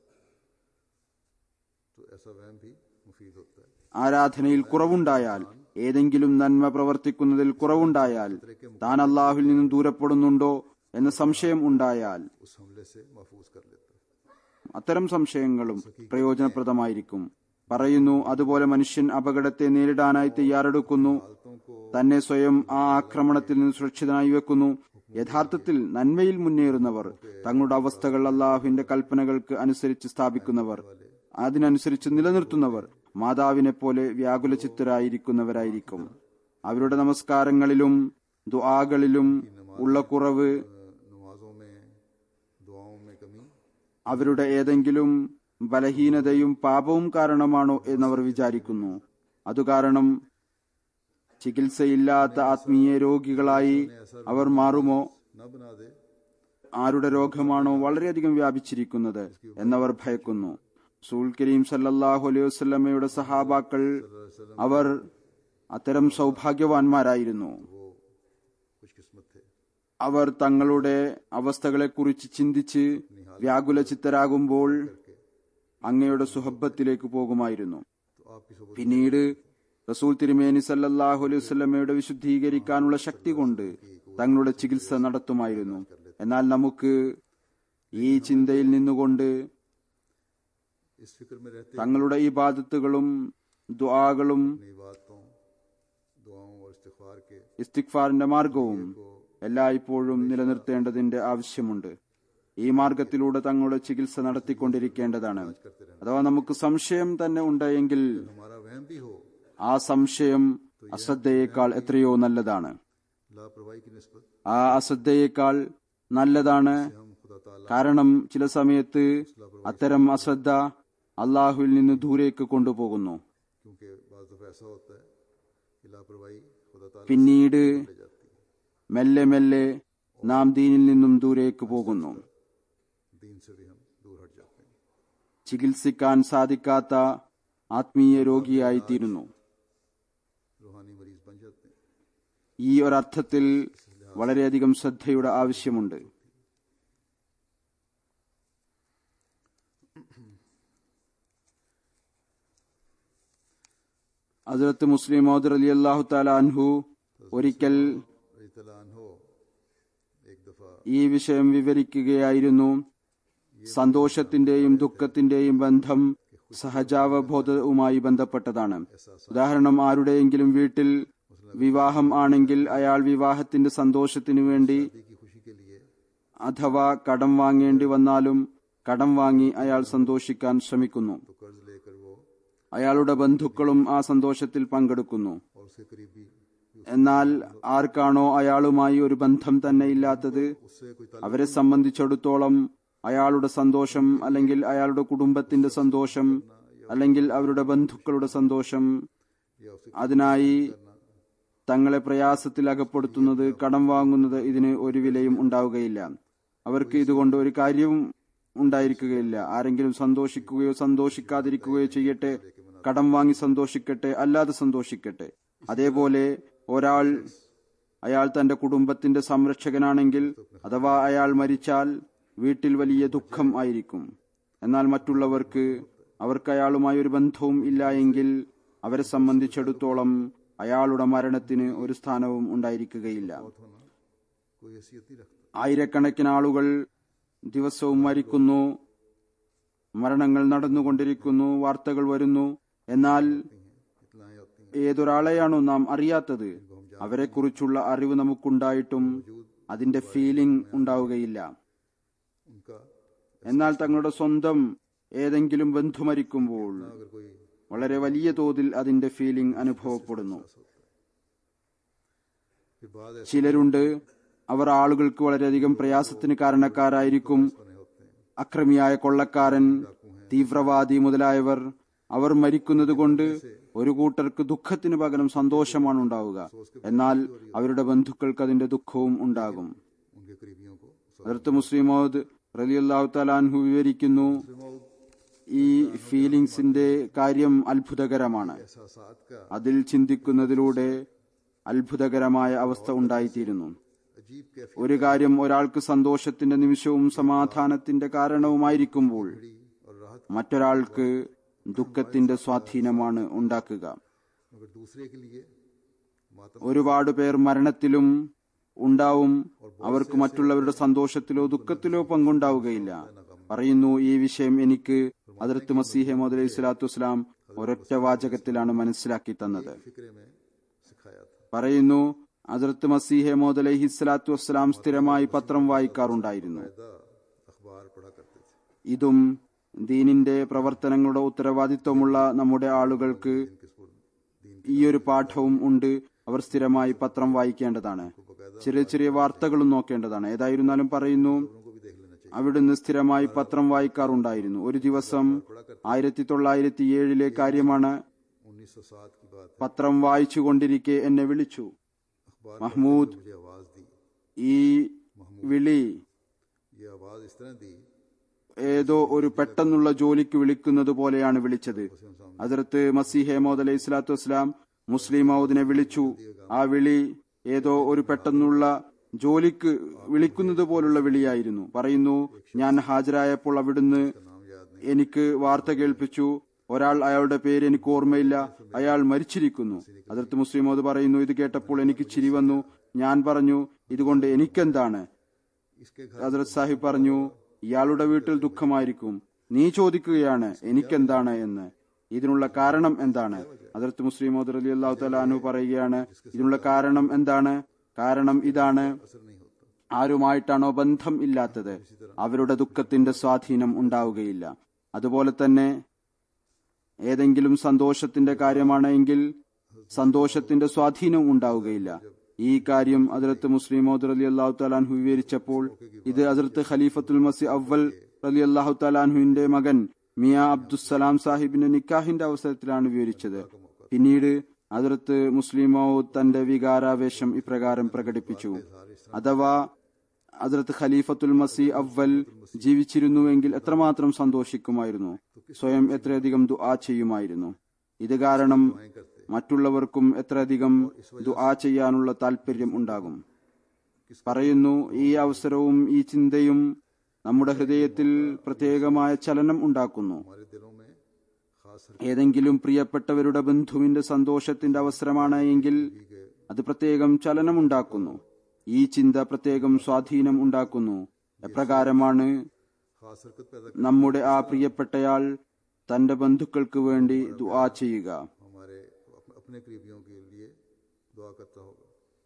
तो ऐसा वहम भी मुफीद होता है ആരാധനയിൽ കുറവുണ്ടായാൽ ഏതെങ്കിലും നന്മ പ്രവർത്തിക്കുന്നതിൽ കുറവുണ്ടായാൽ താൻ അള്ളാഹുവിൽ നിന്നും ദൂരപ്പെടുന്നുണ്ടോ എന്ന സംശയം ഉണ്ടായാൽ उस हमले से महफूज कर लेता है അത്തരം സംശയങ്ങളും പ്രയോജനപ്രദമായിരിക്കും പറയുന്നു അതുപോലെ മനുഷ്യൻ അപകടത്തെ നേരിടാനായി തയ്യാറെടുക്കുന്നു തന്നെ സ്വയം ആ ആക്രമണത്തിൽ നിന്ന് സുരക്ഷിതനായി വെക്കുന്നു യഥാർത്ഥത്തിൽ നന്മയിൽ മുന്നേറുന്നവർ തങ്ങളുടെ അവസ്ഥകൾ അള്ളാഹുവിന്റെ കൽപ്പനകൾക്ക് അനുസരിച്ച് സ്ഥാപിക്കുന്നവർ അതിനനുസരിച്ച് നിലനിർത്തുന്നവർ മാതാവിനെ പോലെ വ്യാകുലചിത്തരായിരിക്കുന്നവരായിരിക്കും അവരുടെ നമസ്കാരങ്ങളിലും ദുആകളിലും ഉള്ള കുറവ് नमाजों में दुआओं में कमी അവരുടെ ഏതെങ്കിലും ബലഹീനതയും പാപവും കാരണമാണോ എന്നവർ വിചാരിക്കുന്നു അതുകാരണം ചികിത്സയില്ലാത്ത ആത്മീയ രോഗികളായി അവർ മാറുമോ न बना दे ആരുടെ രോഗമാണോ വളരെയധികം വ്യാപിച്ചിരിക്കുന്നത് എന്നവർ ഭയക്കുന്നു സൂൽ കരീം സല്ലല്ലാഹു അലൈഹി വസല്ലമയുടെ സഹാബാക്കൾ അവർ അത്തരം സൗഭാഗ്യവാന്മാരായിരുന്നു वो खुशकिस्मत थे അവർ തങ്ങളുടെ അവസ്ഥകളെക്കുറിച്ച് ചിന്തിച്ച് വ്യാകുലചിത്തരാകുമ്പോൾ അങ്ങയുടെ സുഹബത്തിലേക്ക് പോകുമായിരുന്നു तो आपकी सोबत പിന്നീട് റസൂൽ തിരുമേനി സല്ലല്ലാഹു അലൈഹി വസല്ലമയുടെ വിശുദ്ധീകരിക്കാനുള്ള ശക്തി കൊണ്ട് തങ്ങളുടെ ചികിത്സ നടത്തുമായിരുന്നു എന്നാൽ നമുക്ക് ഈ ചിന്തയിൽ നിന്നുകൊണ്ട് इस फिक्र में रहते തങ്ങളുടെ ഈ ബാധത്തുകളും ദുആകളും अपनी बातों दुआओं और इस्तिगफार के ഇസ്തിഗ്ഫാറിന്റെ മാർഗവും എല്ലായ്പ്പോഴും നിലനിർത്തേണ്ടതിന്റെ ആവശ്യമുണ്ട് ഈ മാർഗത്തിലൂടെ തങ്ങളുടെ ചികിത്സ നടത്തിക്കൊണ്ടിരിക്കേണ്ടതാണ് അഥവാ നമുക്ക് സംശയം തന്നെ ഉണ്ടെങ്കിൽ हमारा वहम भी हो ആ സംശയം അശ്രദ്ധയേക്കാൾ എത്രയോ നല്ലതാണ് लापरवाही की नस्बत ആ അശ്രദ്ധയേക്കാൾ നല്ലതാണ് हम खुदा ताला കാരണം ചില സമയത്ത് അത്തരം അശ്രദ്ധ അള്ളാഹുവിൽ നിന്ന് ദൂരേക്ക് കൊണ്ടുപോകുന്നു क्योंकि बाज दफा ऐसा होता है कि लापरवाही खुदा ताला പിന്നീട് ले जाती है മെല്ലെ മെല്ലെ നാം ദീനിൽ നിന്നും ദൂരേക്ക് പോകുന്നു दीन से भी हम दूर हट जाते हैं ചികിത്സിക്കാൻ സാധിക്കാത്ത ആത്മീയ രോഗിയായി തീരുന്നു रूहानी मरीज बन जाते हैं ഈ ഒരർത്ഥത്തിൽ വളരെയധികം ശ്രദ്ധയുടെ ആവശ്യമുണ്ട് അതിർത്ത് മുസ്ലിം മൗദർ അലി അള്ളാഹു താല അൻഹു ഒരിക്കൽ रजी तलान हो एक दफा ഈ വിഷയം വിവരിക്കുകയായിരുന്നു സന്തോഷത്തിന്റെയും ദുഃഖത്തിന്റെയും ബന്ധം സഹജാവബോധവുമായി ബന്ധപ്പെട്ടതാണ് ഉദാഹരണം ആരുടെയെങ്കിലും വീട്ടിൽ വിവാഹം ആണെങ്കിൽ അയാൾ വിവാഹത്തിന്റെ സന്തോഷത്തിനു വേണ്ടി शादी की खुशी के लिए അഥവാ കടം വാങ്ങേണ്ടി വന്നാലും കടം വാങ്ങി അയാൾ സന്തോഷിക്കാൻ ശ്രമിക്കുന്നു तो कर्ज लेकर वो അയാളുടെ ബന്ധുക്കളും ആ സന്തോഷത്തിൽ പങ്കെടുക്കുന്നു और उसके करीबी എന്നാൽ ആർക്കാണോ അയാളുമായി ഒരു ബന്ധം തന്നെ ഇല്ലാത്തത് उससे कोई അവരെ സംബന്ധിച്ചിടത്തോളം അയാളുടെ സന്തോഷം അല്ലെങ്കിൽ അയാളുടെ കുടുംബത്തിന്റെ സന്തോഷം അല്ലെങ്കിൽ അവരുടെ ബന്ധുക്കളുടെ സന്തോഷം या उससे അതിനായി തങ്ങളെ പ്രയാസത്തിൽ അകപ്പെടുത്തുന്നത് കടം വാങ്ങുന്നത് ഇതിന് ഒരു വിലയും ഉണ്ടാവുകയില്ല അവർക്ക് ഇതുകൊണ്ട് ഒരു കാര്യവും ഉണ്ടായിരിക്കുകയില്ല ആരെങ്കിലും സന്തോഷിക്കുകയോ സന്തോഷിക്കാതിരിക്കുകയോ ചെയ്യട്ടെ കടം വാങ്ങി സന്തോഷിക്കട്ടെ അല്ലാതെ സന്തോഷിക്കട്ടെ അതേപോലെ ഒരാൾ അയാൾ തന്റെ കുടുംബത്തിന്റെ സംരക്ഷകനാണെങ്കിൽ അഥവാ അയാൾ മരിച്ചാൽ വീട്ടിൽ വലിയ ദുഃഖം ആയിരിക്കും എന്നാൽ മറ്റുള്ളവർക്ക് അവർക്ക് അയാളുമായി ഒരു ബന്ധവും ഇല്ല എങ്കിൽ അവരെ സംബന്ധിച്ചിടത്തോളം അയാളുടെ മരണത്തിന് ഒരു സ്ഥാനവും ഉണ്ടായിരിക്കുകയില്ല होना कोई हैसियत नहीं रखता ആയിരക്കണക്കിന് ആളുകൾ ദിവസവും മരിക്കുന്നു മരണങ്ങൾ നടന്നുകൊണ്ടിരിക്കുന്നു വാർത്തകൾ വരുന്നു എന്നാൽ इतलाएं आती हैं ഏതൊരാളെയാണോ നാം അറിയാത്തത് അവരെക്കുറിച്ചുള്ള അറിവ് നമുക്കുണ്ടായിട്ടും അതിന്റെ ഫീലിംഗ് ഉണ്ടാവുകയില്ല उनका എന്നാൽ തങ്ങളുടെ സ്വന്തം ഏതെങ്കിലും ബന്ധു മരിക്കുമ്പോൾ अगर कोई വളരെ വലിയ തോതിൽ അതിന്റെ ഫീലിംഗ് അനുഭവപ്പെടുന്നു फिर बाद ऐसे ചിലരുണ്ട് അവർ ആളുകൾക്ക് വളരെയധികം പ്രയാസത്തിന് കാരണക്കാരായിരിക്കും बने होते हैं അക്രമിയായ കൊള്ളക്കാരൻ തീവ്രവാദി മുതലായവർ അവർ മരിക്കുന്നത് കൊണ്ട് ഒരു കൂട്ടർക്ക് ദുഃഖത്തിന് പകരം സന്തോഷമാണ് ഉണ്ടാവുക എന്നാൽ അവരുടെ ബന്ധുക്കൾക്ക് അതിന്റെ ദുഃഖവും ഉണ്ടാകും उनके करीबियों को അതിർത്ത് മുസ്ലിമോദ് റലിയല്ലാഹു തലാൻഹു വിവരിക്കുന്നു ഈ ഫീലിംഗ്സിന്റെ കാര്യം അത്ഭുതകരമാണ് एहसासात का അതിൽ ചിന്തിക്കുന്നതിലൂടെ അത്ഭുതകരമായ അവസ്ഥ ഉണ്ടായിത്തീരുന്നു अजीब कैफियत ഒരു കാര്യം ഒരാൾക്ക് സന്തോഷത്തിന്റെ നിമിഷവും സമാധാനത്തിന്റെ കാരണവുമായിരിക്കുമ്പോൾ और राहत മറ്റൊരാൾക്ക് ദുഃഖത്തിന്റെ സ്വാധീനമാണ് ഉണ്ടാക്കുക मगर दूसरे के लिए मातम ഒരുപാട് പേർ മരണത്തിലും ഉണ്ടാവും അവർക്ക് മറ്റുള്ളവരുടെ സന്തോഷത്തിലോ ദുഃഖത്തിലോ പങ്കുണ്ടാവുകയില്ല പറയുന്നു ഈ വിഷയം എനിക്ക് അതിർത്ത് മസീഹെ മോദ് അലൈഹി സ്വലാത്തു വസ്സലാം ഒരൊറ്റ വാചകത്തിലാണ് മനസ്സിലാക്കി തന്നത് फिक्रे में सिखाया था പറയുന്നു അതിർത്ത് മസീഹെ മോദ് അലൈഹി സ്വലാത്തു വസ്സലാം സ്ഥിരമായി പത്രം വായിക്കാറുണ്ടായിരുന്നു पैदा अखबार पढ़ा करते थे ഇതും ദീനിന്റെ പ്രവർത്തനങ്ങളുടെ ഉത്തരവാദിത്വമുള്ള നമ്മുടെ ആളുകൾക്ക് इनके स्पुर दीन ഈ ഒരു പാഠവും ഉണ്ട് അവർ സ്ഥിരമായി പത്രം വായിക്കേണ്ടതാണ് ചെറിയ ചെറിയ വാർത്തകളും നോക്കേണ്ടതാണ് ഏതായിരുന്നാലും പറയുന്നു को भी देख लेना चाहिए അവിടുന്ന് സ്ഥിരമായി പത്രം വായിക്കാറുണ്ടായിരുന്നു ഒരു ദിവസം ആയിരത്തി തൊള്ളായിരത്തി ഏഴിലെ കാര്യമാണ് उन्नीस सौ सात की बात है പത്രം വായിച്ചുകൊണ്ടിരിക്കെ എന്നെ വിളിച്ചു अखबार महमूद मुझे आवाज दी ഈ വിളി ये आवाज इस तरह दी ഏതോ ഒരു പെട്ടെന്നുള്ള ജോലിക്ക് വിളിക്കുന്നത് പോലെയാണ് വിളിച്ചത് അതിർത്ത് മസീഹെ മോദ് അലൈഹി സ്വലാത്തു വസ്സലാം മുസ്ലിം മൗദിനെ വിളിച്ചു ആ വിളി ഏതോ ഒരു പെട്ടെന്നുള്ള ജോലിക്ക് വിളിക്കുന്നത് പോലുള്ള വിളിയായിരുന്നു പറയുന്നു ഞാൻ ഹാജരായപ്പോൾ അവിടുന്ന് എനിക്ക് വാർത്ത കേൾപ്പിച്ചു ഒരാൾ അയാളുടെ പേര് എനിക്ക് ഓർമ്മയില്ല അയാൾ മരിച്ചിരിക്കുന്നു അതിർത്ത് മുസ്ലിം മൗദ് പറയുന്നു ഇത് കേട്ടപ്പോൾ എനിക്ക് ചിരി വന്നു ഞാൻ പറഞ്ഞു ഇതുകൊണ്ട് എനിക്കെന്താണ് इसके घर ഹസ്രത് സാഹിബ് പറഞ്ഞു ഇയാളുടെ വീട്ടിൽ ദുഃഖമായിരിക്കും നീ ചോദിക്കുകയാണ് എനിക്കെന്താണ് എന്ന് ഇതിനുള്ള കാരണം എന്താണ് അതിർത്ത് മുസ്ലിം മോദർ അലി അള്ളാഹു തലാനു പറയുകയാണ് ഇതിനുള്ള കാരണം എന്താണ് കാരണം ഇതാണ് असर नहीं होता ആരുമായിട്ടാണോ ബന്ധം ഇല്ലാത്തത് അവരുടെ ദുഃഖത്തിന്റെ സ്വാധീനം ഉണ്ടാവുകയില്ല അതുപോലെ തന്നെ ഏതെങ്കിലും സന്തോഷത്തിന്റെ കാര്യമാണെങ്കിൽ സന്തോഷത്തിന്റെ സ്വാധീനം ഉണ്ടാവുകയില്ല ഈ കാര്യം അതിർത്ത് മുസ്ലിം മോദ് അലി അള്ളാഹു തലാൻഹു വിവരിച്ചപ്പോൾ ഇത് അതിർത്ത് ഖലീഫത്തുൽ മസി അവൽ അലി അള്ളാഹു തലാൻഹുവിന്റെ മകൻ മിയ അബ്ദുസലാം സാഹിബിന്റെ നിക്കാഹിന്റെ അവസരത്തിലാണ് വിവരിച്ചത് പിന്നീട് അതിർത്ത് മുസ്ലിം മൗദ് തന്റെ വികാരാവേശം ഇപ്രകാരം പ്രകടിപ്പിച്ചു അഥവാ അതിർത്ത് ഖലീഫത്തുൽ മസി അവൽ ജീവിച്ചിരുന്നുവെങ്കിൽ എത്രമാത്രം സന്തോഷിക്കുമായിരുന്നു സ്വയം എത്രയധികം ദുആ ചെയ്യുമായിരുന്നു ഇത് കാരണം മറ്റുള്ളവർക്കും എത്രയധികം ദുആ ചെയ്യാനുള്ള താല്പര്യം ഉണ്ടാകും പറയുന്നു ഈ അവസരവും ഈ ചിന്തയും നമ്മുടെ ഹൃദയത്തിൽ പ്രത്യേകമായ ചലനം ഉണ്ടാക്കുന്നു हमारे दिलों में खास ഏതെങ്കിലും പ്രിയപ്പെട്ടവരുടെ ബന്ധുവിന്റെ സന്തോഷത്തിന്റെ അവസരമാണ് എങ്കിൽ അത് പ്രത്യേകം ചലനമുണ്ടാക്കുന്നു ഈ ചിന്ത പ്രത്യേകം സ്വാധീനം ഉണ്ടാക്കുന്നു എപ്രകാരമാണ് खास हरकत पैदा നമ്മുടെ ആ പ്രിയപ്പെട്ടയാൾ തന്റെ ബന്ധുക്കൾക്ക് വേണ്ടി ദുആ ചെയ്യുക हमारे अपने करीबियों के लिए दुआ करता होगा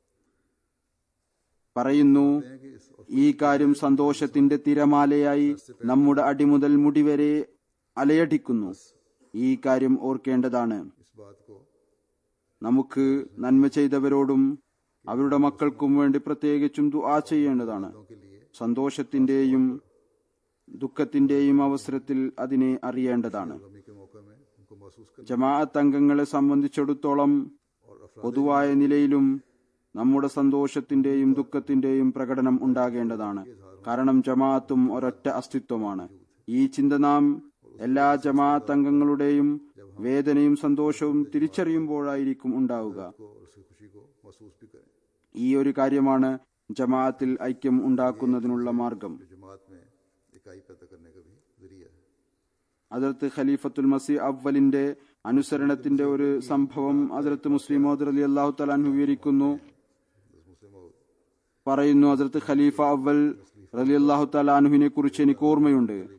പറയുന്നു हैं कि इस और ഈ കാര്യം സന്തോഷത്തിന്റെ തിരമാലയായി നമ്മുടെ അടിമുതൽ മുടിവരെ അലയടിക്കുന്നു ഈ കാര്യം ഓർക്കേണ്ടതാണ് इस बात को നമുക്ക് നന്മ ചെയ്തവരോടും അവരുടെ മക്കൾക്കും വേണ്ടി പ്രത്യേകിച്ചും ദുആ ചെയ്യേണ്ടതാണ് के लिए സന്തോഷത്തിന്റെയും ദുഃഖത്തിന്റെയും അവസരത്തിൽ അതിനെ അറിയേണ്ടതാണ് गमी के मौके में उनको महसूस कर ജമാഅത്ത് അംഗങ്ങളെ സംബന്ധിച്ചിടത്തോളം और अफरा പൊതുവായ നിലയിലും നമ്മുടെ സന്തോഷത്തിന്റെയും ദുഃഖത്തിന്റെയും പ്രകടനം ഉണ്ടാകേണ്ടതാണ് കാരണം ജമാഅത്തും ഒരൊറ്റ അസ്തിത്വമാണ് ഈ ചിന്ത നാം എല്ലാ ജമാഅത്ത് അംഗങ്ങളുടെയും വേദനയും സന്തോഷവും തിരിച്ചറിയുമ്പോഴായിരിക്കും ഉണ്ടാവുക को और उसकी खुशी को महसूस भी करें ഈ ഒരു കാര്യമാണ് ജമാഅത്തിൽ ഐക്യം ഉണ്ടാക്കുന്നതിനുള്ള മാർഗം जो जमात में इकाई पैदा करने का भी जरिया है അതിർത്ത് ഖലീഫത്തുൽ മസി അവലിന്റെ അനുസരണത്തിന്റെ ഒരു സംഭവം അതിർത്ത് മുസ്ലിം അലി അള്ളാഹു തലാൻ വിവരിക്കുന്നു मुस्लिम और പറയുന്നു അതിർത്ത് ഖലീഫ അവൽ റലി അള്ളാഹു തലാനുഹിനെ കുറിച്ച് എനിക്ക് ഓർമ്മയുണ്ട് मुझे याद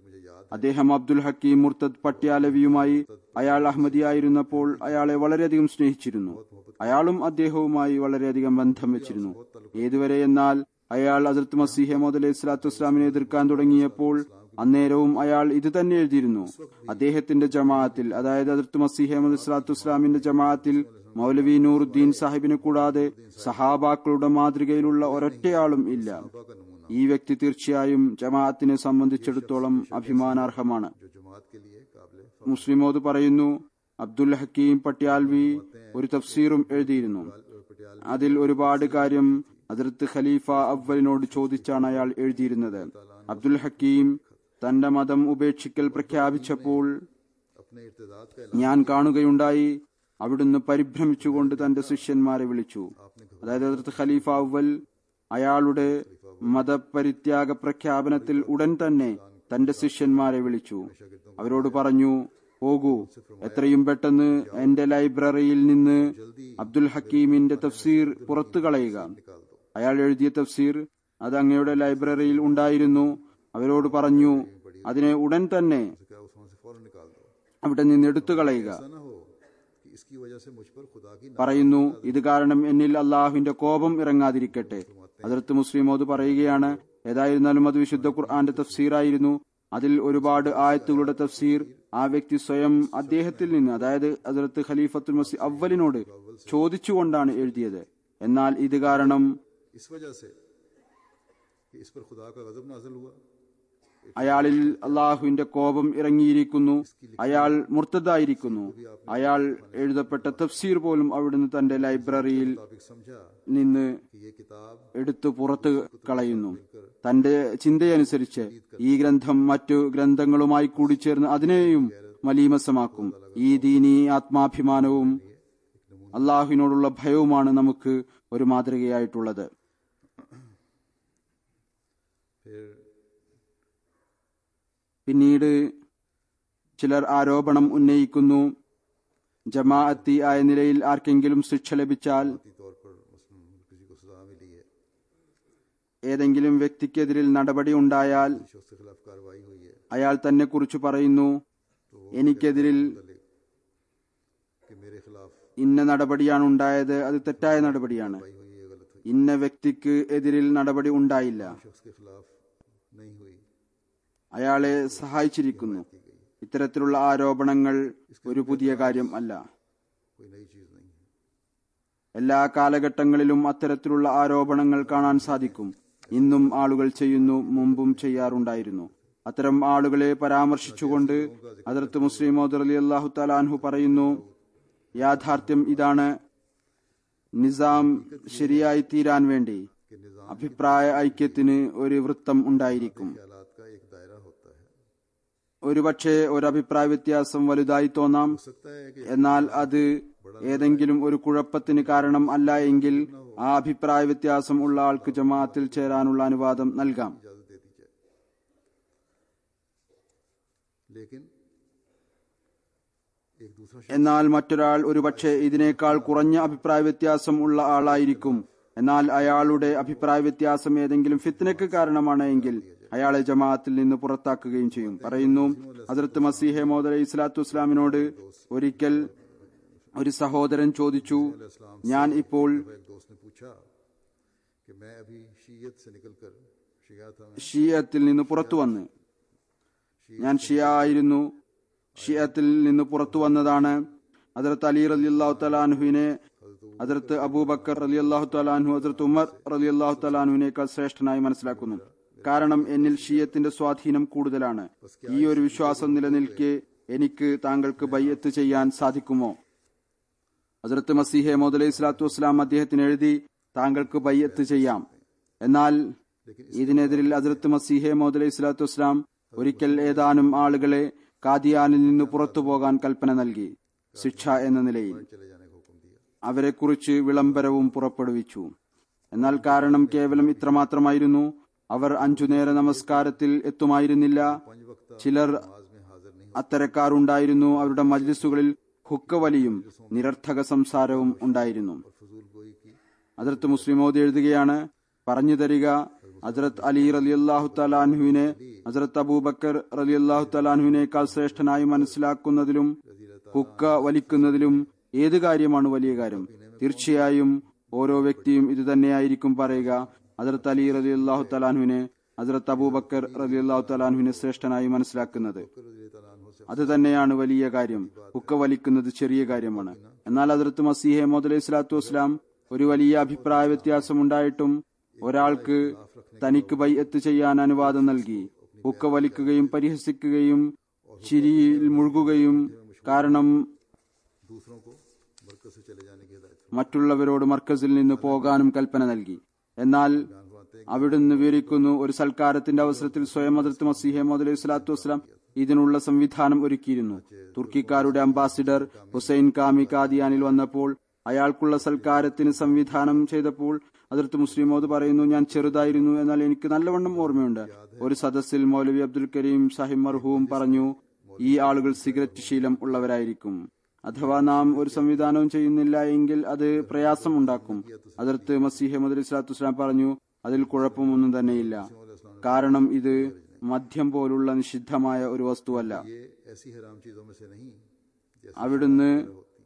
അദ്ദേഹം അബ്ദുൽ ഹക്കീം മുർത്തദ് പട്യാലവിയുമായി അയാൾ അഹമ്മദിയായിരുന്നപ്പോൾ അയാളെ വളരെയധികം സ്നേഹിച്ചിരുന്നു അയാളും അദ്ദേഹവുമായി വളരെയധികം ബന്ധം വെച്ചിരുന്നു ഏതുവരെ എന്നാൽ അയാൾ അസർത്ത് മസീഹ മോദ് അലൈഹി സ്വലാത്തു വസ്സലാമിനെ എതിർക്കാൻ തുടങ്ങിയപ്പോൾ അന്നേരവും അയാൾ ഇത് തന്നെ എഴുതിയിരുന്നു അദ്ദേഹത്തിന്റെ ജമാഅത്തിൽ അതായത് അതിർത്ത് മസീഹ് അഹമ്മദ് സ്വലാത്തു വസ്സലാമിന്റെ ജമാഅത്തിൽ മൗലവി നൂറുദ്ദീൻ സാഹിബിനെ കൂടാതെ സഹാബാക്കളുടെ മാതൃകയിലുള്ള ഒരൊറ്റയാളും ഇല്ല ഈ വ്യക്തി തീർച്ചയായും ജമാഅത്തിനെ സംബന്ധിച്ചിടത്തോളം അഭിമാനാർഹമാണ് जो जमात के लिए काबिल മുസ്ലിമോദ് പറയുന്നു അബ്ദുൽ ഹക്കീം പട്യാൽവി ഒരു തഫ്സീറും എഴുതിയിരുന്നു അതിൽ ഒരുപാട് കാര്യം അതിർത്ത് ഖലീഫ അവലിനോട് ചോദിച്ചാണ് അയാൾ എഴുതിയിരുന്നത് അബ്ദുൽ ഹക്കീം തന്റെ മതം ഉപേക്ഷിക്കൽ പ്രഖ്യാപിച്ചപ്പോൾ अपने इर्तदाद का ഞാൻ കാണുകയുണ്ടായി അവിടുന്ന് പരിഭ്രമിച്ചുകൊണ്ട് തന്റെ ശിഷ്യന്മാരെ വിളിച്ചു അതായത് അതിർത്ത് ഖലീഫ അവൽ അയാളുടെ മതപരിത്യാഗ പ്രഖ്യാപനത്തിൽ ഉടൻ തന്നെ തന്റെ ശിഷ്യന്മാരെ വിളിച്ചു അവരോട് പറഞ്ഞു പോകൂ എത്രയും പെട്ടെന്ന് എന്റെ ലൈബ്രറിയിൽ നിന്ന് അബ്ദുൽ ഹക്കീമിന്റെ തഫ്സീർ പുറത്തു കളയുക അയാൾ എഴുതിയ തഫ്സീർ അത് അങ്ങയുടെ ലൈബ്രറിയിൽ ഉണ്ടായിരുന്നു അവരോട് പറഞ്ഞു അതിനെ ഉടൻ തന്നെ क्या उस वहां से फौरन निकाल दो അവിടെ നിന്ന് എടുത്തു കളയുക ऐसा ना हो कि इसकी वजह से मुझ पर खुदा की പറയുന്നു ഇത് കാരണം എന്നിൽ അള്ളാഹുവിന്റെ കോപം ഇറങ്ങാതിരിക്കട്ടെ അതിർത്ത് മുസ്ലിമോത് പറയുകയാണ് ഏതായിരുന്നാലും അത് വിശുദ്ധ ഖുർആന്റെ തഫ്സീറായിരുന്നു അതിൽ ഒരുപാട് ആയത്തുകളുടെ തഫ്സീർ ആ വ്യക്തി സ്വയം അദ്ദേഹത്തിൽ നിന്ന് അതായത് അതിർത്ത് ഖലീഫത്തുൽ മസി അവലിനോട് ചോദിച്ചുകൊണ്ടാണ് എഴുതിയത് എന്നാൽ ഇത് കാരണം इस वजह से कि इस पर खुदा का गजब नाजल हुआ അയാളിൽ അള്ളാഹുവിന്റെ കോപം ഇറങ്ങിയിരിക്കുന്നു അയാൾ മുർത്തതായിരിക്കുന്നു അയാൾ എഴുതപ്പെട്ട തഫ്സീർ പോലും അവിടുന്ന് തന്റെ ലൈബ്രറിയിൽ टॉपिक समझा നിന്ന് कि ये किताब എടുത്തു പുറത്ത് കളയുന്നു തന്റെ ചിന്തയനുസരിച്ച് ഈ ഗ്രന്ഥം മറ്റു ഗ്രന്ഥങ്ങളുമായി കൂടിച്ചേർന്ന് അതിനെയും മലീമസമാക്കും ഈ ദീനി ആത്മാഭിമാനവും അള്ളാഹുവിനോടുള്ള ഭയവുമാണ് നമുക്ക് ഒരു മാതൃകയായിട്ടുള്ളത് फिर പിന്നീട് ചിലർ ആരോപണം ഉന്നയിക്കുന്നു ജമാഅത്തി ആയ നിലയിൽ ആർക്കെങ്കിലും ശിക്ഷ ലഭിച്ചാൽ ती तौर पर मुस्लिम किसी को सजा मिली है ഏതെങ്കിലും വ്യക്തിക്കെതിരിൽ നടപടി ഉണ്ടായാൽ शख्स के खिलाफ कार्रवाई हुई है അയാൾ തന്നെ കുറിച്ച് പറയുന്നു എനിക്കെതിരിൽ कि मेरे खिलाफ ഇന്ന നടപടിയാണ് ഉണ്ടായത് അത് തെറ്റായ നടപടിയാണ് हुई है गलत हुई ഇന്ന വ്യക്തിക്ക് എതിരിൽ നടപടി ഉണ്ടായില്ല शख्स के खिलाफ नहीं हुई അയാളെ സഹായിച്ചിരിക്കുന്നു ഇത്തരത്തിലുള്ള ആരോപണങ്ങൾ ഒരു പുതിയ കാര്യം അല്ല कोई नई चीज नहीं है എല്ലാ കാലഘട്ടങ്ങളിലും അത്തരത്തിലുള്ള ആരോപണങ്ങൾ കാണാൻ സാധിക്കും ഇന്നും ആളുകൾ ചെയ്യുന്നു മുമ്പും ചെയ്യാറുണ്ടായിരുന്നു അത്തരം ആളുകളെ പരാമർശിച്ചുകൊണ്ട് അതിർത്ത് മുസ്ലിം അലി അള്ളാഹു തലാൻഹു പറയുന്നു യാഥാർത്ഥ്യം ഇതാണ് നിസാം ശരിയായി തീരാൻ വേണ്ടി कि निजाम അഭിപ്രായ ഐക്യത്തിന് ഒരു വൃത്തം ഉണ്ടായിരിക്കും ख्यालात का एक दायरा होता है ഒരുപക്ഷെ ഒരു അഭിപ്രായ വ്യത്യാസം വലുതായി തോന്നാം हो सकता है कि എന്നാൽ അത് ഏതെങ്കിലും ഒരു കുഴപ്പത്തിന് കാരണം അല്ല എങ്കിൽ ആ അഭിപ്രായ വ്യത്യാസം ഉള്ള ആൾക്ക് ജമാഅത്തിൽ ചേരാനുള്ള അനുവാദം നൽകാം इजाजत दे दी जाए लेकिन एक दूसरा शख्स എന്നാൽ മറ്റൊരാൾ ഒരുപക്ഷെ ഇതിനേക്കാൾ കുറഞ്ഞ അഭിപ്രായ വ്യത്യാസം ഉള്ള ആളായിരിക്കും എന്നാൽ അയാളുടെ അഭിപ്രായ വ്യത്യാസം ഏതെങ്കിലും ഫിത്നയ്ക്ക് കാരണമാണ് എങ്കിൽ അയാളെ ജമാഅത്തിൽ നിന്ന് പുറത്താക്കുകയും ചെയ്യും പറയുന്നു ഹസരത്ത് മസീഹെ മോദ് അലൈഹി സ്വലാത്തു വസ്സലാമിനോട് ഒരിക്കൽ ഒരു സഹോദരൻ ചോദിച്ചു ഞാൻ ഇപ്പോൾ एक दोस्त ने पूछा कि मैं अभी शीयत से निकलकर शिया था मैं ഷിയത്തിൽ നിന്ന് പുറത്തു വന്ന് ഞാൻ ഷിയ ആയിരുന്നു ഷിയത്തിൽ നിന്ന് പുറത്തു വന്നതാണ് അതിർത്ത് അലി റലി അള്ളാഹു തലാൻഹുവിനെ അതിർത്ത് അബൂബക്കർ റലി അള്ളാഹു തലാൻഹു അതിർത്ത് ഉമർ റലി അള്ളാഹു തലാൻഹുവിനേക്കാൾ ശ്രേഷ്ഠനായി മനസ്സിലാക്കുന്നു കാരണം എന്നിൽ ഷിയത്തിന്റെ സ്വാധീനം കൂടുതലാണ് ഈ ഒരു വിശ്വാസം നിലനിൽക്കെ എനിക്ക് താങ്കൾക്ക് ബയ്യത്ത് ചെയ്യാൻ സാധിക്കുമോ ഹസരത്ത് മസീഹെ മോദ് അലൈഹി സ്വലാത്തു വസ്സലാം അദ്ദേഹത്തിന് എഴുതി താങ്കൾക്ക് ബയ്യത്ത് ചെയ്യാം എന്നാൽ ഇതിനെതിരിൽ ഹസരത്ത് മസീഹെ മോദ് അലൈഹി സ്വലാത്തു വസ്സലാം ഒരിക്കൽ ഏതാനും ആളുകളെ കാദിയാനിൽ നിന്ന് പുറത്തു പോകാൻ കൽപ്പന നൽകി ശിക്ഷ എന്ന നിലയിൽ चले जाने का हुक्म दिया അവരെക്കുറിച്ച് വിളംബരവും പുറപ്പെടുവിച്ചു എന്നാൽ കാരണം കേവലം ഇത്രമാത്രമായിരുന്നു അവർ അഞ്ചു നേര നമസ്കാരത്തിൽ എത്തുമായിരുന്നില്ല ചിലർ नमाज में हाजिर नहीं അത്തരക്കാരുണ്ടായിരുന്നു അവരുടെ മജ്ലിസുകളിൽ ഹുക്കവലിയും നിരർത്ഥക സംസാരവും ഉണ്ടായിരുന്നു फजूल गोई की അതിർത്ത് മുസ്ലിമോദ് എഴുതുകയാണ് പറഞ്ഞു തരിക ഹസ്രത്ത് അലി റലി അള്ളാഹു തലാൻഹുവിനെ ഹസ്രത്ത് അബൂബക്കർ റലി അള്ളാഹു തലാൻഹുവിനേക്കാൾ ശ്രേഷ്ഠനായി മനസ്സിലാക്കുന്നതിലും ഹുക്ക വലിക്കുന്നതിലും ഏത് കാര്യമാണ് വലിയ കാര്യം തീർച്ചയായും ഓരോ വ്യക്തിയും ഇത് തന്നെയായിരിക്കും പറയുക ഹസ്രത്ത് അലി റലി അള്ളാഹു തലാൻഹുവിനെ ഹസ്രത്ത് അബൂബക്കർ റലി അള്ളാഹു തലാൻഹുവിനെ ശ്രേഷ്ഠനായി മനസ്സിലാക്കുന്നത് അത് തന്നെയാണ് വലിയ കാര്യം ഹുക്ക വലിക്കുന്നത് ചെറിയ കാര്യമാണ് എന്നാൽ അതിർത്ത് മസീഹെ മോദ് സ്വലാത്തു വസ്സലാം ഒരു വലിയ അഭിപ്രായ വ്യത്യാസം ഉണ്ടായിട്ടും ഒരാൾക്ക് തനിക്ക് ബൈഅത്ത് ചെയ്യാൻ അനുവാദം നൽകി ഹുക്ക വലിക്കുകയും പരിഹസിക്കുകയും ചിരിയിൽ മുഴുകുകയും കാരണം दूसरों को बरकत से चले जाने की हिदायत മറ്റുള്ളവരോട് മർക്കസിൽ നിന്ന് പോകാനും കൽപ്പന നൽകി എന്നാൽ അവിടുന്ന് വിവരിക്കുന്നു ഒരു സൽക്കാരത്തിന്റെ അവസരത്തിൽ സ്വയം അതിർത്ത് മസീഹെ മോദ് സ്വലാത്തു വസ്സലാം ഇതിനുള്ള സംവിധാനം ഒരുക്കിയിരുന്നു തുർക്കിക്കാരുടെ അംബാസിഡർ ഹുസൈൻ കാമി കാദിയാനിൽ വന്നപ്പോൾ അയാൾക്കുള്ള സൽക്കാരത്തിന് സംവിധാനം ചെയ്തപ്പോൾ അതിർത്ത് മുസ്ലിമോദ് പറയുന്നു ഞാൻ ചെറുതായിരുന്നു എന്നാൽ എനിക്ക് നല്ലവണ്ണം ഓർമ്മയുണ്ട് ഒരു സദസ്സിൽ മൗലവി അബ്ദുൽ കരീം സാഹിബ് മർഹൂം പറഞ്ഞു ഈ ആളുകൾ സിഗരറ്റ് ശീലം ഉള്ളവരായിരിക്കും അഥവാ നാം ഒരു സംവിധാനവും ചെയ്യുന്നില്ല എങ്കിൽ അത് പ്രയാസം ഉണ്ടാക്കും അതിർത്ത് മസീഹ് മദ് ഇസ്ലാത്തു വസ്സലാം പറഞ്ഞു അതിൽ കുഴപ്പമൊന്നും തന്നെയില്ല കാരണം ഇത് മദ്യം പോലുള്ള നിഷിദ്ധമായ ഒരു വസ്തുവല്ല ये ऐसी हराम चीजों में से नहीं जैसे അവിടുന്ന് होती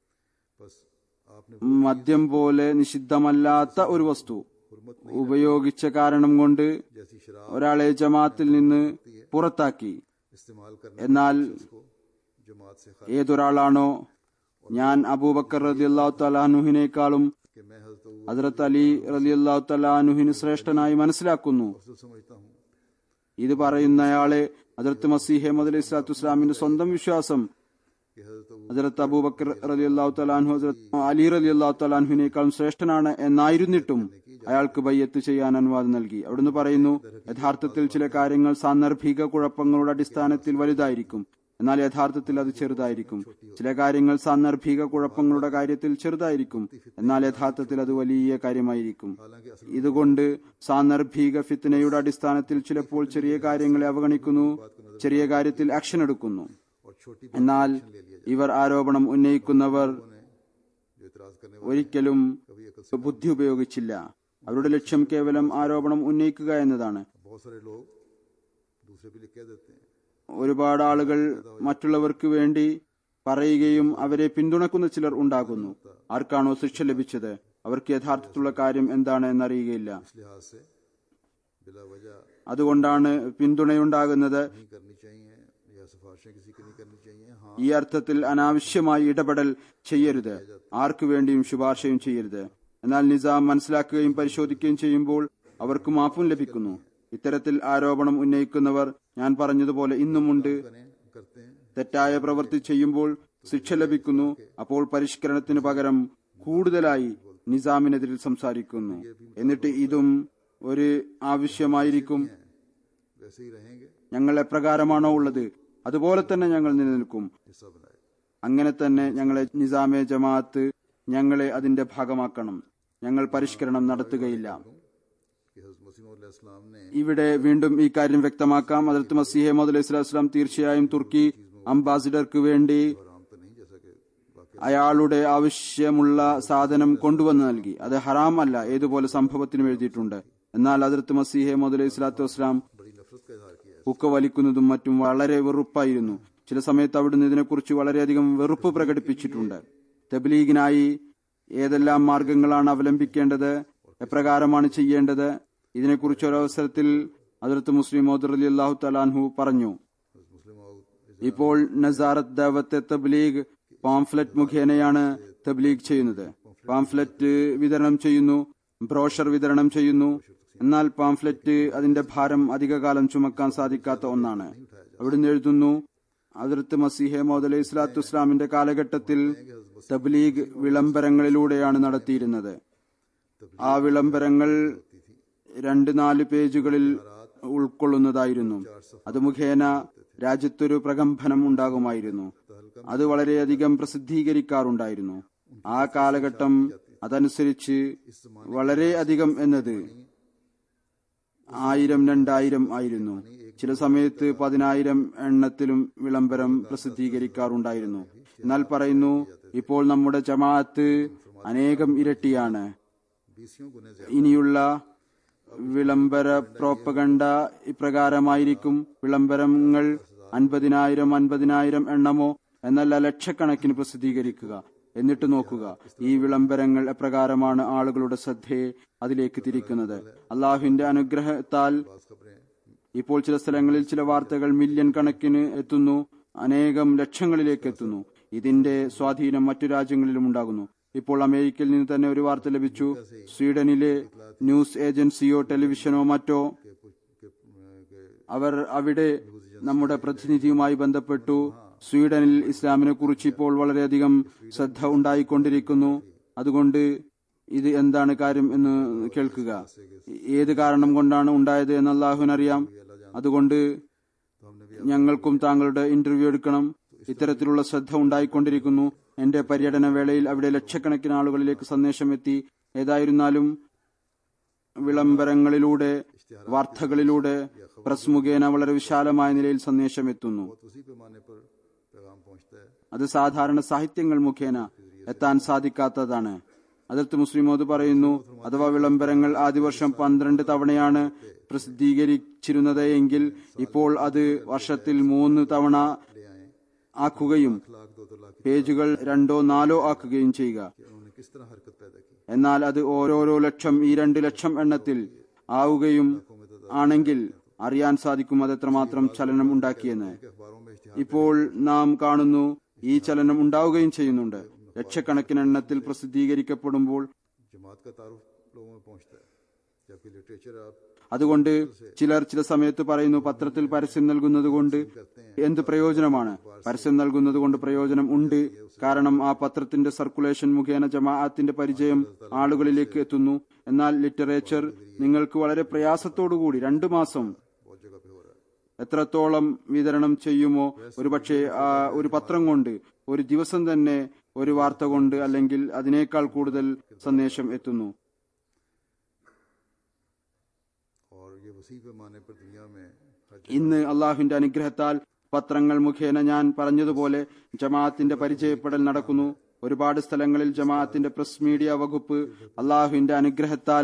बस आपने മദ്യം പോലെ നിഷിദ്ധമല്ലാത്ത ഒരു വസ്തു ഉപയോഗിച്ച കാരണം കൊണ്ട് जैसी शराब ഒരാളെ ജമാത്തിൽ നിന്ന് പുറത്താക്കി इस्तेमाल करने എന്നാൽ को जमात से खा ഏതൊരാളാണോ ഞാൻ അബൂബക്കർ റതി അള്ളാഹു തലാഹുഹിനേക്കാളും कि मैं हजरत ഹസ്രത്ത് അലി റലി അള്ളാഹു തലാഹുഹിന് ശ്രേഷ്ഠനായി മനസ്സിലാക്കുന്നു अफजल समझता हूँ ഇത് പറയുന്നയാളെ ഹജറത്ത് മസീഹെ മദ് ഇസ്ലാത്തു ഇസ്ലാമിന്റെ സ്വന്തം വിശ്വാസം कि हजरत अबू ഹജറത്ത് അബൂബക്കർ റലി അള്ളാഹു തലാൻഹു ഹജറത്ത് അലി റലി അള്ളാഹു തലാൻഹുവിനേക്കാളും ശ്രേഷ്ഠനാണ് എന്നായിരുന്നിട്ടും അയാൾക്ക് ബയ്യത്ത് ചെയ്യാൻ അനുവാദം നൽകി അവിടുന്ന് പറയുന്നു യഥാർത്ഥത്തിൽ ചില കാര്യങ്ങൾ സാന്ദർഭിക കുഴപ്പങ്ങളുടെ അടിസ്ഥാനത്തിൽ വലുതായിരിക്കും എന്നാൽ യഥാർത്ഥത്തിൽ അത് ചെറുതായിരിക്കും ചില കാര്യങ്ങൾ സാന്ദർഭിക കുഴപ്പങ്ങളുടെ കാര്യത്തിൽ ചെറുതായിരിക്കും എന്നാൽ യഥാർത്ഥത്തിൽ അത് വലിയ കാര്യമായിരിക്കും हालांकि असल ഇതുകൊണ്ട് സാന്ദർഭിക ഫിത്തനയുടെ അടിസ്ഥാനത്തിൽ ചിലപ്പോൾ ചെറിയ കാര്യങ്ങളെ അവഗണിക്കുന്നു ചെറിയ കാര്യത്തിൽ ആക്ഷൻ എടുക്കുന്നു और छोटी എന്നാൽ ഇവർ ആരോപണം ഉന്നയിക്കുന്നവർ ने जो इतराज करने ഒരിക്കലും ബുദ്ധി ഉപയോഗിച്ചില്ല അവരുടെ ലക്ഷ്യം കേവലം ആരോപണം ഉന്നയിക്കുക എന്നതാണ് वाले बहुत सारे लोग दूसरे भी लिख कह देते हैं ഒരുപാട് ആളുകൾ മറ്റുള്ളവർക്ക് വേണ്ടി പറയുകയും അവരെ പിന്തുണക്കുന്ന ചിലർ ഉണ്ടാകുന്നു ആർക്കാണോ ശിക്ഷ ലഭിച്ചത് അവർക്ക് യഥാർത്ഥത്തിലുള്ള കാര്യം എന്താണ് എന്നറിയുകയില്ല इस लिहाज से बिला वजह അതുകൊണ്ടാണ് പിന്തുണയുണ്ടാകുന്നത് नहीं करनी चाहिए या सिफारिशें किसी की नहीं करनी चाहिए हाँ ഈ അർത്ഥത്തിൽ അനാവശ്യമായി ഇടപെടൽ ചെയ്യരുത് ആർക്കു വേണ്ടിയും ശുപാർശയും ചെയ്യരുത് എന്നാൽ നിസാം മനസ്സിലാക്കുകയും പരിശോധിക്കുകയും ചെയ്യുമ്പോൾ അവർക്ക് മാപ്പും ലഭിക്കുന്നു ഇത്തരത്തിൽ ആരോപണം ഉന്നയിക്കുന്നവർ ഞാൻ പറഞ്ഞതുപോലെ ഇന്നുമുണ്ട് करें करते हैं തെറ്റായ പ്രവൃത്തി ചെയ്യുമ്പോൾ ശിക്ഷ ലഭിക്കുന്നു അപ്പോൾ പരിഷ്കരണത്തിന് പകരം കൂടുതലായി നിസാമിനെതിരിൽ സംസാരിക്കുന്നു എന്നിട്ട് ഇതും ഒരു ആവശ്യമായിരിക്കും वैसे ही रहेंगे ഞങ്ങൾ എപ്രകാരമാണോ ഉള്ളത് അതുപോലെ തന്നെ ഞങ്ങൾ നിലനിൽക്കും हिस्सा बनाए അങ്ങനെ തന്നെ ഞങ്ങളെ നിസാമെ ജമാഅത്ത് ഞങ്ങളെ അതിന്റെ ഭാഗമാക്കണം ഞങ്ങൾ പരിഷ്കരണം നടത്തുകയില്ല कि हजरत मसीम ने ഇവിടെ വീണ്ടും ഈ കാര്യം വ്യക്തമാക്കാം അതിർത്ത് മസീഹെ മോദ് ഇസ്ലാം തീർച്ചയായും തുർക്കി അംബാസിഡർക്ക് വേണ്ടി हराम तो नहीं जैसा कि बाकी അയാളുടെ ആവശ്യമുള്ള സാധനം കൊണ്ടുവന്ന് നൽകി അത് ഹറാം അല്ല ഏതുപോലെ സംഭവത്തിനും എഴുതിയിട്ടുണ്ട് എന്നാൽ അതിർത്ത് മസീഹെ മോദ് ഇസ്ലാത്തു വസ്ലാം बड़ी नफरत का इजहार किया है ഹുക്ക വലിക്കുന്നതും മറ്റും വളരെ വെറുപ്പായിരുന്നു ചില സമയത്ത് അവിടുന്ന് ഇതിനെക്കുറിച്ച് വളരെയധികം വെറുപ്പ് പ്രകടിപ്പിച്ചിട്ടുണ്ട് തബ്ലീഗിനായി ഏതെല്ലാം മാർഗങ്ങളാണ് അവലംബിക്കേണ്ടത് എപ്രകാരമാണ് ചെയ്യേണ്ടത് ഇതിനെക്കുറിച്ച് ഒരവസരത്തിൽ അതിർത്ത് മുസ്ലിം മോദർ അലി അള്ളാഹു തലാൻഹു പറഞ്ഞു हजरत मुस्लिम और ഇപ്പോൾ നസാറത്ത് ദാവത്തെ തബ്ലീഗ് പാംഫ്ലറ്റ് മുഖേനയാണ് തബ്ലീഗ് ചെയ്യുന്നത് പാംഫ്ലറ്റ് വിതരണം ചെയ്യുന്നു ബ്രോഷർ വിതരണം ചെയ്യുന്നു എന്നാൽ പാംഫ്ലറ്റ് അതിന്റെ ഭാരം അധികകാലം ചുമക്കാൻ സാധിക്കാത്ത ഒന്നാണ് അവിടുന്ന് എഴുതുന്നു അതിർത്ത് മസീഹെ മോദ് അലൈഹി സ്വലാത്തു ഇസ്ലാമിന്റെ കാലഘട്ടത്തിൽ തബ്ലീഗ് വിളംബരങ്ങളിലൂടെയാണ് നടത്തിയിരുന്നത് ആ വിളംബരങ്ങൾ രണ്ട് നാല് പേജുകളിൽ ഉൾക്കൊള്ളുന്നതായിരുന്നു അത് മുഖേന രാജ്യത്തൊരു പ്രകമ്പനം ഉണ്ടാകുമായിരുന്നു അത് വളരെയധികം പ്രസിദ്ധീകരിക്കാറുണ്ടായിരുന്നു ആ കാലഘട്ടം അതനുസരിച്ച് വളരെയധികം എന്നത് ആയിരം രണ്ടായിരം ആയിരുന്നു ചില സമയത്ത് പതിനായിരം എണ്ണത്തിലും വിളംബരം പ്രസിദ്ധീകരിക്കാറുണ്ടായിരുന്നു എന്നാൽ പറയുന്നു ഇപ്പോൾ നമ്മുടെ ജമാഅത്ത് അനേകം ഇരട്ടിയാണ് बीसियों गुने ज्यादा ഇനിയുള്ള വിളംബര പ്രോപ്പഗണ്ട ഇപ്രകാരമായിരിക്കും വിളംബരങ്ങൾ അൻപതിനായിരം അൻപതിനായിരം എണ്ണമോ എന്നല്ല ലക്ഷക്കണക്കിന് പ്രസിദ്ധീകരിക്കുക എന്നിട്ട് നോക്കുക ഈ വിളംബരങ്ങൾ എപ്രകാരമാണ് ആളുകളുടെ ശ്രദ്ധയെ അതിലേക്ക് തിരിക്കുന്നത് അള്ളാഹുവിന്റെ അനുഗ്രഹത്താൽ बाज खबरें ഇപ്പോൾ ചില സ്ഥലങ്ങളിൽ ചില വാർത്തകൾ മില്യൺ കണക്കിന് എത്തുന്നു അനേകം ലക്ഷങ്ങളിലേക്ക് എത്തുന്നു ഇതിന്റെ സ്വാധീനം മറ്റു രാജ്യങ്ങളിലും ഉണ്ടാകുന്നു ഇപ്പോൾ അമേരിക്കയിൽ നിന്ന് തന്നെ ഒരു വാർത്ത ലഭിച്ചു സ്വീഡനിലെ ന്യൂസ് ഏജൻസിയോ ടെലിവിഷനോ മറ്റോ के कुछ के, के അവർ അവിടെ നമ്മുടെ പ്രതിനിധിയുമായി ബന്ധപ്പെട്ടു സ്വീഡനിൽ ഇസ്ലാമിനെ കുറിച്ച് ഇപ്പോൾ വളരെയധികം ശ്രദ്ധ ഉണ്ടായിക്കൊണ്ടിരിക്കുന്നു അതുകൊണ്ട് ഇത് എന്താണ് കാര്യം എന്ന് കേൾക്കുക ഏത് കാരണം കൊണ്ടാണ് ഉണ്ടായത് എന്ന് അള്ളാഹുവിനറിയാം അതുകൊണ്ട് तो हमने भी ഞങ്ങൾക്കും താങ്കളുടെ ഇന്റർവ്യൂ എടുക്കണം ഇത്തരത്തിലുള്ള ശ്രദ്ധ ഉണ്ടായിക്കൊണ്ടിരിക്കുന്നു എന്റെ പര്യടന വേളയിൽ അവിടെ ലക്ഷക്കണക്കിന് ആളുകളിലേക്ക് സന്ദേശം എത്തി ഏതായിരുന്നാലും വിളംബരങ്ങളിലൂടെ വാർത്തകളിലൂടെ പ്രസ് മുഖേന വളരെ വിശാലമായ നിലയിൽ സന്ദേശം എത്തുന്നു बहुत उसी पैमाने पर पैगाम पहुंचता है അത് സാധാരണ സാഹിത്യങ്ങൾ മുഖേന എത്താൻ സാധിക്കാത്തതാണ് അതിർത്ത് മുസ്ലിമോദ് പറയുന്നു അഥവാ വിളംബരങ്ങൾ ആദ്യ വർഷം പന്ത്രണ്ട് തവണയാണ് പ്രസിദ്ധീകരിച്ചിരുന്നത് എങ്കിൽ ഇപ്പോൾ അത് വർഷത്തിൽ മൂന്ന് തവണ ആക്കുകയും लाख दो दो लाख പേജുകൾ രണ്ടോ നാലോ ആക്കുകയും ചെയ്യുക कि उन्होंने किस तरह हरकत पैदा की എന്നാൽ അത് ഓരോരോ ലക്ഷം ഈ രണ്ട് ലക്ഷം എണ്ണത്തിൽ ആവുകയും ആണെങ്കിൽ അറിയാൻ സാധിക്കും അത് എത്രമാത്രം ചലനം ഉണ്ടാക്കിയെന്ന് कि अखबारों में इश्तिहार ഇപ്പോൾ നാം കാണുന്നു ഈ ചലനം ഉണ്ടാവുകയും ചെയ്യുന്നുണ്ട് ലക്ഷക്കണക്കിന് എണ്ണത്തിൽ പ്രസിദ്ധീകരിക്കപ്പെടുമ്പോൾ जमात का तारुफ लोगों में पहुंचता है जबकि लिटरेचर आप അതുകൊണ്ട് ചിലർ ചില സമയത്ത് പറയുന്നു പത്രത്തിൽ പരസ്യം നൽകുന്നത് കൊണ്ട് എന്ത് പ്രയോജനമാണ് പരസ്യം നൽകുന്നത് കൊണ്ട് പ്രയോജനം ഉണ്ട് കാരണം ആ പത്രത്തിന്റെ സർക്കുലേഷൻ മുഖേന ജമാഅത്തിന്റെ പരിചയം ആളുകളിലേക്ക് എത്തുന്നു എന്നാൽ ലിറ്ററേച്ചർ നിങ്ങൾക്ക് വളരെ പ്രയാസത്തോടുകൂടി രണ്ടു മാസം बहुत जगह पे हो रहा है എത്രത്തോളം വിതരണം ചെയ്യുമോ ഒരുപക്ഷെ ആ ഒരു പത്രം കൊണ്ട് ഒരു ദിവസം തന്നെ ഒരു വാർത്ത കൊണ്ട് അല്ലെങ്കിൽ അതിനേക്കാൾ കൂടുതൽ സന്ദേശം എത്തുന്നു और ये वसी पैमाने पर दुनिया में हज ഇന്ന് അള്ളാഹുവിന്റെ അനുഗ്രഹത്താൽ പത്രങ്ങൾ മുഖേന ഞാൻ പറഞ്ഞതുപോലെ ജമാഅത്തിന്റെ പരിചയപ്പെടൽ നടക്കുന്നു ഒരുപാട് സ്ഥലങ്ങളിൽ ജമാഅത്തിന്റെ പ്രസ് മീഡിയ വകുപ്പ് അള്ളാഹുവിന്റെ അനുഗ്രഹത്താൽ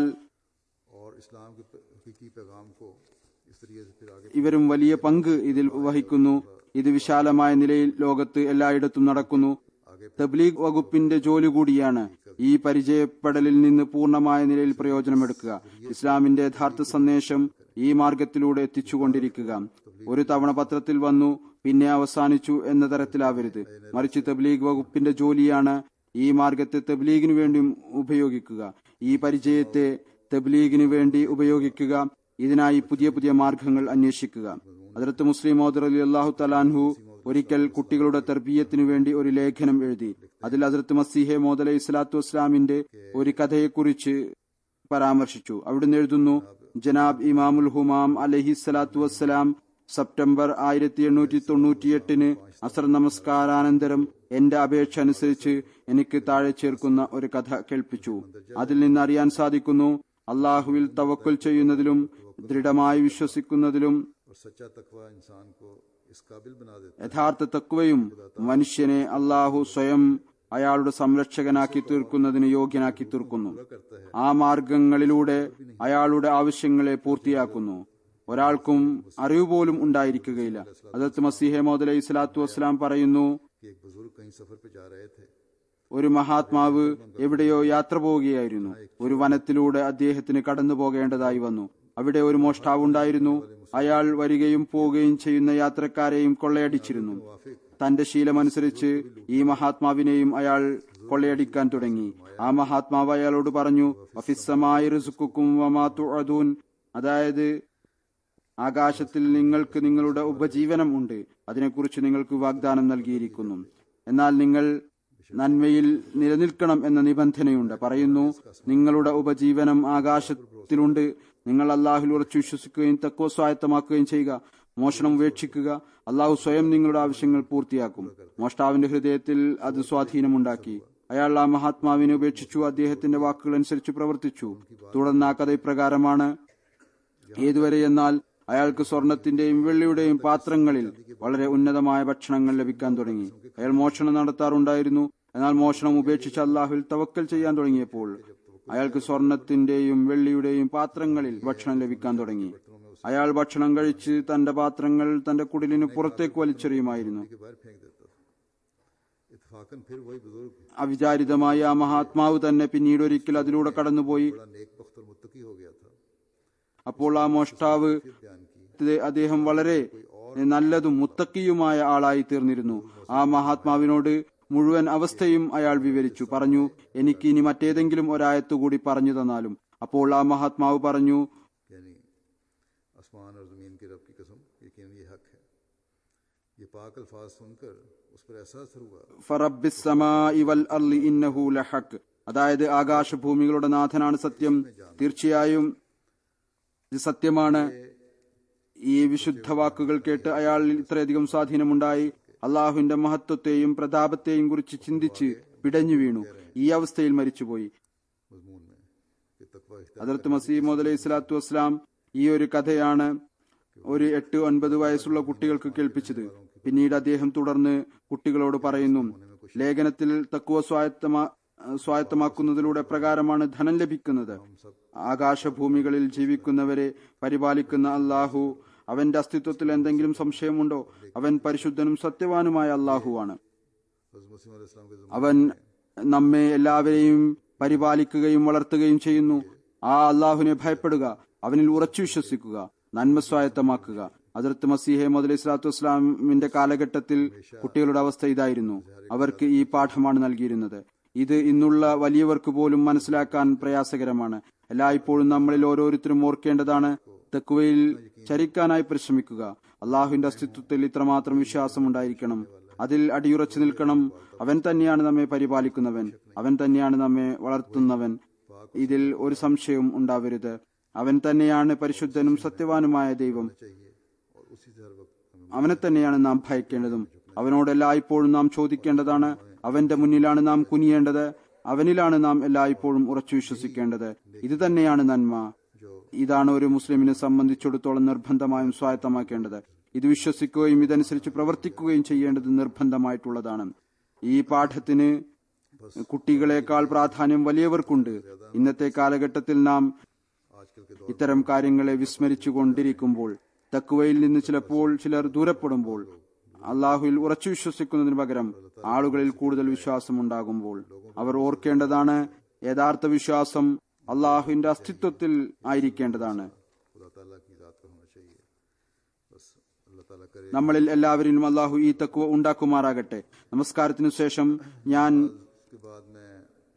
और इस्लाम के हकीकी पैगाम को इस तरीके से फिर आगे ഇവരും വലിയ പങ്ക് ഇതിൽ വഹിക്കുന്നു ഇത് വിശാലമായ നിലയിൽ ലോകത്ത് എല്ലായിടത്തും നടക്കുന്നു തബ്ലീഗ് വകുപ്പിന്റെ ജോലി കൂടിയാണ് ഈ പരിചയപ്പെടലിൽ നിന്ന് പൂർണ്ണമായ നിലയിൽ പ്രയോജനമെടുക്കുക ഇസ്ലാമിന്റെ യഥാർത്ഥ സന്ദേശം ഈ മാർഗത്തിലൂടെ എത്തിച്ചുകൊണ്ടിരിക്കുക ഒരു തവണ പത്രത്തിൽ വന്നു പിന്നെ അവസാനിച്ചു എന്ന തരത്തിലാവരുത് മറിച്ച് തബ്ലീഗ് വകുപ്പിന്റെ ജോലിയാണ് ഈ മാർഗത്തെ തബ്ലീഗിനു വേണ്ടി ഉപയോഗിക്കുക ഈ പരിചയത്തെ തബ്ലീഗിന് വേണ്ടി ഉപയോഗിക്കുക ഇതിനായി പുതിയ പുതിയ മാർഗങ്ങൾ അന്വേഷിക്കുക അതിർത്ത് മുസ്ലിം മോദർ അലി അള്ളാഹു തലാൻഹു ഒരിക്കൽ കുട്ടികളുടെ തർബീയത്തിനു വേണ്ടി ഒരു ലേഖനം എഴുതി അതിൽ അതിർത്ത് മസീഹെ മോദ് അലൈഹി സ്വലാത്തു വസ്സലാമിന്റെ ഒരു കഥയെക്കുറിച്ച് പരാമർശിച്ചു അവിടുന്ന് എഴുതുന്നു ജനാബ് ഇമാമുൽ ഹുമാം അലഹി സ്വലാത്തു വസ്സലാം സെപ്റ്റംബർ ആയിരത്തി എണ്ണൂറ്റി തൊണ്ണൂറ്റിയെട്ടിന് അസർ നമസ്കാരാനന്തരം എന്റെ അപേക്ഷ അനുസരിച്ച് എനിക്ക് താഴെ ചേർക്കുന്ന ഒരു കഥ കേൾപ്പിച്ചു അതിൽ നിന്ന് അറിയാൻ സാധിക്കുന്നു അള്ളാഹുവിൽ തവക്കുൽ ചെയ്യുന്നതിലും ദൃഢമായി വിശ്വസിക്കുന്നതിലും और सच्चा तकवा इंसान को इस काबिल बना देता യഥാർത്ഥ തക്വയും മനുഷ്യനെ അള്ളാഹു സ്വയം അയാളുടെ സംരക്ഷകനാക്കി തീർക്കുന്നതിന് യോഗ്യനാക്കി തീർക്കുന്നു करता है ആ മാർഗങ്ങളിലൂടെ അയാളുടെ ആവശ്യങ്ങളെ പൂർത്തിയാക്കുന്നു ഒരാൾക്കും അറിവ് പോലും ഉണ്ടായിരിക്കുകയില്ല അതത് മസീഹെ മോദ് അലൈഹി സ്വലാത്തു വസ്സലാം പറയുന്നു कि एक बुजुर्ग कहीं सफर पे जा रहे थे ഒരു മഹാത്മാവ് എവിടെയോ യാത്ര പോവുകയായിരുന്നു ഒരു വനത്തിലൂടെ അദ്ദേഹത്തിന് കടന്നു പോകേണ്ടതായി വന്നു അവിടെ ഒരു മോഷ്ടാവ് ഉണ്ടായിരുന്നു അയാൾ വരികയും പോവുകയും ചെയ്യുന്ന യാത്രക്കാരെയും കൊള്ളയടിച്ചിരുന്നു തന്റെ ശീലമനുസരിച്ച് ഈ മഹാത്മാവിനെയും അയാൾ കൊള്ളയടിക്കാൻ തുടങ്ങി ആ മഹാത്മാവ് അയാളോട് പറഞ്ഞു വഫിസ്സമായി റിസുക്കും വമാ തുഅദൂൻ അതായത് ആകാശത്തിൽ നിങ്ങൾക്ക് നിങ്ങളുടെ ഉപജീവനം ഉണ്ട് അതിനെക്കുറിച്ച് നിങ്ങൾക്ക് വാഗ്ദാനം നൽകിയിരിക്കുന്നു എന്നാൽ നിങ്ങൾ നന്മയിൽ നിലനിൽക്കണം എന്ന നിബന്ധനയുണ്ട് പറയുന്നു നിങ്ങളുടെ ഉപജീവനം ആകാശത്തിലുണ്ട് നിങ്ങൾ അള്ളാഹുൽ ഉറച്ചു വിശ്വസിക്കുകയും തക്കോ സ്വായത്തമാക്കുകയും ചെയ്യുക മോഷണം ഉപേക്ഷിക്കുക അള്ളാഹു സ്വയം നിങ്ങളുടെ ആവശ്യങ്ങൾ പൂർത്തിയാക്കും മോഷ്ടാവിന്റെ ഹൃദയത്തിൽ അത് സ്വാധീനമുണ്ടാക്കി അയാൾ ആ മഹാത്മാവിനെ ഉപേക്ഷിച്ചു അദ്ദേഹത്തിന്റെ വാക്കുകൾ അനുസരിച്ച് പ്രവർത്തിച്ചു തുടർന്ന് ആ കഥ ഇപ്രകാരമാണ് ഏതുവരെ എന്നാൽ അയാൾക്ക് സ്വർണത്തിന്റെയും വെള്ളിയുടെയും പാത്രങ്ങളിൽ വളരെ ഉന്നതമായ ഭക്ഷണങ്ങൾ ലഭിക്കാൻ തുടങ്ങി അയാൾ മോഷണം നടത്താറുണ്ടായിരുന്നു എന്നാൽ മോഷണം ഉപേക്ഷിച്ച് അള്ളാഹുവിൽ തവക്കൽ ചെയ്യാൻ തുടങ്ങിയപ്പോൾ അയാൾക്ക് സ്വർണത്തിന്റെയും വെള്ളിയുടെയും പാത്രങ്ങളിൽ ഭക്ഷണം ലഭിക്കാൻ തുടങ്ങി അയാൾ ഭക്ഷണം കഴിച്ച് തന്റെ പാത്രങ്ങൾ തന്റെ കുടിലിന് പുറത്തേക്ക് വലിച്ചെറിയുമായിരുന്നു के बाहर फेंक देता था इतफाकन फिर वही बुजुर्ग അവിചാരിതമായി ആ മഹാത്മാവ് തന്നെ പിന്നീട് ഒരിക്കൽ അതിലൂടെ കടന്നുപോയി बड़ा नेक बख्त और मुत्तकी हो गया था അപ്പോൾ ആ മോഷ്ടാവ് बयान की ഇത് അദ്ദേഹം വളരെ നല്ലതും മുത്തക്കിയുമായ ആളായി തീർന്നിരുന്നു ആ മഹാത്മാവിനോട് മുഴുവൻ അവസ്ഥയും അയാൾ വിവരിച്ചു പറഞ്ഞു എനിക്ക് ഇനി മറ്റേതെങ്കിലും ഒരായത്ത് കൂടി പറഞ്ഞു തന്നാലും അപ്പോൾ ആ മഹാത്മാവ് പറഞ്ഞു यानी आसमान और ज़मीन के रब की कसम यकीन ये हक है ये पाक अल्फाज सुनकर उस पर ऐसा असर हुआ "ഫറബ്ബിസ് സമാഇ വൽ അർളി ഇന്നഹു ലഹഖ്." അതായത് ആകാശഭൂമികളുടെ നാഥനാണ് സത്യം തീർച്ചയായും ഇത് സത്യമാണ് ഈ വിശുദ്ധ വാക്കുകൾ കേട്ട് അയാളിൽ ഇത്രയധികം സ്വാധീനമുണ്ടായി അള്ളാഹുവിന്റെ മഹത്വത്തെയും പ്രതാപത്തെയും കുറിച്ച് ചിന്തിച്ച് പിടഞ്ഞു വീണു ഈ അവസ്ഥയിൽ മരിച്ചുപോയി मजमून में कि तकवा इख्तियार അതിർത്ത് മസീമോദ് അലൈഹി സ്വലാത്തു വസ്സലാം ഈ ഒരു കഥയാണ് ഒരു എട്ട് ഒൻപത് വയസ്സുള്ള കുട്ടികൾക്ക് കേൾപ്പിച്ചത് പിന്നീട് അദ്ദേഹം തുടർന്ന് കുട്ടികളോട് പറയുന്നു ലേഖനത്തിൽ തക്കുവ സ്വായത്തമാ സ്വായത്തമാക്കുന്നതിലൂടെ പ്രകാരമാണ് ധനം ലഭിക്കുന്നത് ആകാശഭൂമികളിൽ ജീവിക്കുന്നവരെ പരിപാലിക്കുന്ന അള്ളാഹു അവന്റെ അസ്തിത്വത്തിൽ എന്തെങ്കിലും സംശയമുണ്ടോ അവൻ പരിശുദ്ധനും സത്യവാനുമായ അള്ളാഹുവാണ് हज़रत मसीह अलैहिस्सलाम के അവൻ നമ്മെ എല്ലാവരെയും പരിപാലിക്കുകയും വളർത്തുകയും ചെയ്യുന്നു ആ അള്ളാഹുവിനെ ഭയപ്പെടുക അവനിൽ ഉറച്ചു വിശ്വസിക്കുക നന്മ സ്വായത്തമാക്കുക അതിർത്ത് മസീഹെ മുതലി സ്വലാത്തു വസ്ലാമിന്റെ കാലഘട്ടത്തിൽ കുട്ടികളുടെ അവസ്ഥ ഇതായിരുന്നു അവർക്ക് ഈ പാഠമാണ് നൽകിയിരുന്നത് ഇത് ഇന്നുള്ള വലിയവർക്ക് പോലും മനസ്സിലാക്കാൻ പ്രയാസകരമാണ് എല്ലായ്പ്പോഴും നമ്മളിൽ ഓരോരുത്തരും ഓർക്കേണ്ടതാണ് തെക്കുവയിൽ ചരിക്കാനായി പരിശ്രമിക്കുക അള്ളാഹുവിന്റെ അസ്തിത്വത്തിൽ ഇത്രമാത്രം വിശ്വാസമുണ്ടായിരിക്കണം അതിൽ അടിയുറച്ചു നിൽക്കണം അവൻ തന്നെയാണ് നമ്മെ പരിപാലിക്കുന്നവൻ അവൻ തന്നെയാണ് നമ്മെ വളർത്തുന്നവൻ ഇതിൽ ഒരു സംശയവും ഉണ്ടാവരുത് അവൻ തന്നെയാണ് പരിശുദ്ധനും സത്യവാനുമായ ദൈവം चाहिए और उसी से हर वक्त हमें അവനെ തന്നെയാണ് നാം ഭയക്കേണ്ടതും അവനോട് എല്ലായ്പ്പോഴും നാം ചോദിക്കേണ്ടതാണ് അവന്റെ മുന്നിലാണ് നാം കുനിയേണ്ടത് അവനിലാണ് നാം എല്ലായ്പ്പോഴും ഉറച്ചു വിശ്വസിക്കേണ്ടത് ഇത് തന്നെയാണ് നന്മ ഇതാണ് ഒരു മുസ്ലിമിനെ സംബന്ധിച്ചിടത്തോളം നിർബന്ധമായും സ്വായത്തമാക്കേണ്ടത് ഇത് വിശ്വസിക്കുകയും ഇതനുസരിച്ച് പ്രവർത്തിക്കുകയും ചെയ്യേണ്ടത് നിർബന്ധമായിട്ടുള്ളതാണ് ഈ പാഠത്തിന് കുട്ടികളെക്കാൾ പ്രാധാന്യം വലിയവർക്കുണ്ട് ഇന്നത്തെ കാലഘട്ടത്തിൽ നാം आजकल के दौर ഇത്തരം കാര്യങ്ങളെ വിസ്മരിച്ചു കൊണ്ടിരിക്കുമ്പോൾ തക്കുവയിൽ നിന്ന് ചിലപ്പോൾ ചിലർ ദൂരപ്പെടുമ്പോൾ അള്ളാഹുവിൽ ഉറച്ചു വിശ്വസിക്കുന്നതിന് പകരം ആളുകളിൽ കൂടുതൽ വിശ്വാസമുണ്ടാകുമ്പോൾ അവർ ഓർക്കേണ്ടതാണ് യഥാർത്ഥ വിശ്വാസം അള്ളാഹുവിന്റെ അസ്തിത്വത്തിൽ ആയിരിക്കേണ്ടതാണ് खुदा ताला की ज़ात पर होना चाहिए बस अल्लाह ताला करे നമ്മളിൽ എല്ലാവരിലും അള്ളാഹു ഈ തക്കുവ ഉണ്ടാക്കുമാറാകട്ടെ നമസ്കാരത്തിനു ശേഷം ഞാൻ उसके बाद में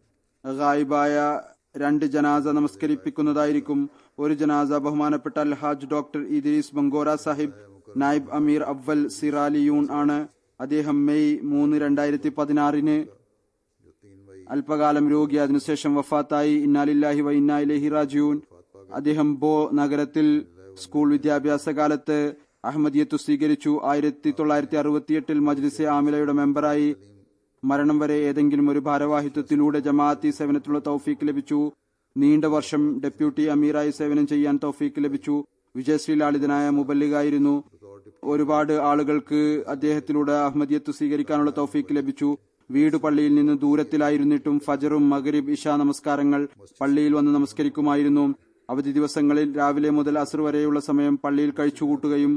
ഗായിബായ രണ്ട് ജനാസ നമസ്കരിപ്പിക്കുന്നതായിരിക്കും ഒരു ജനാസ ബഹുമാനപ്പെട്ട അൽഹാജ് ഡോക്ടർ ഇദ്രീസ് ബംഗോറ സാഹിബ് നായിബ് അമീർ അവൽ സിറാലിയൂൺ ആണ് അദ്ദേഹം മെയ് മൂന്ന് രണ്ടായിരത്തി പതിനാറിന് जो तीन मई അല്പകാലം രോഗി അതിനുശേഷം വഫാത്തായി ഇന്നാലില്ലാഹി വ ഇന്നാ ഇലൈഹി റാജിയൂൻ അദ്ദേഹം ബോ നഗരത്തിൽ സ്കൂൾ വിദ്യാഭ്യാസ കാലത്ത് അഹമ്മദിയത്ത് സ്വീകരിച്ചു ആയിരത്തി തൊള്ളായിരത്തി അറുപത്തിയെട്ടിൽ മജ്ലിസെ ആമിലയുടെ മെമ്പറായി മരണം വരെ ഏതെങ്കിലും ഒരു ഭാരവാഹിത്വത്തിലൂടെ ജമാഅത്തി സേവനത്തിലുള്ള തൗഫീക്ക് ലഭിച്ചു നീണ്ട വർഷം ഡെപ്യൂട്ടി അമീറായി സേവനം ചെയ്യാൻ തൗഫീക്ക് ലഭിച്ചു വിജയശ്രീ ലാളിതനായ മുബല്ലിഗായിരുന്നു ഒരുപാട് ആളുകൾക്ക് അദ്ദേഹത്തിലൂടെ അഹമ്മദിയത്ത് സ്വീകരിക്കാനുള്ള തൗഫീക്ക് ലഭിച്ചു വീട് പള്ളിയിൽ നിന്ന് ദൂരത്തിലായിരുന്നിട്ടും ഫജറും മഗരിബ് ഇഷ നമസ്കാരങ്ങൾ പള്ളിയിൽ വന്ന് നമസ്കരിക്കുമായിരുന്നു അവധി ദിവസങ്ങളിൽ രാവിലെ മുതൽ അസർ വരെയുള്ള സമയം പള്ളിയിൽ കഴിച്ചുകൂട്ടുകയും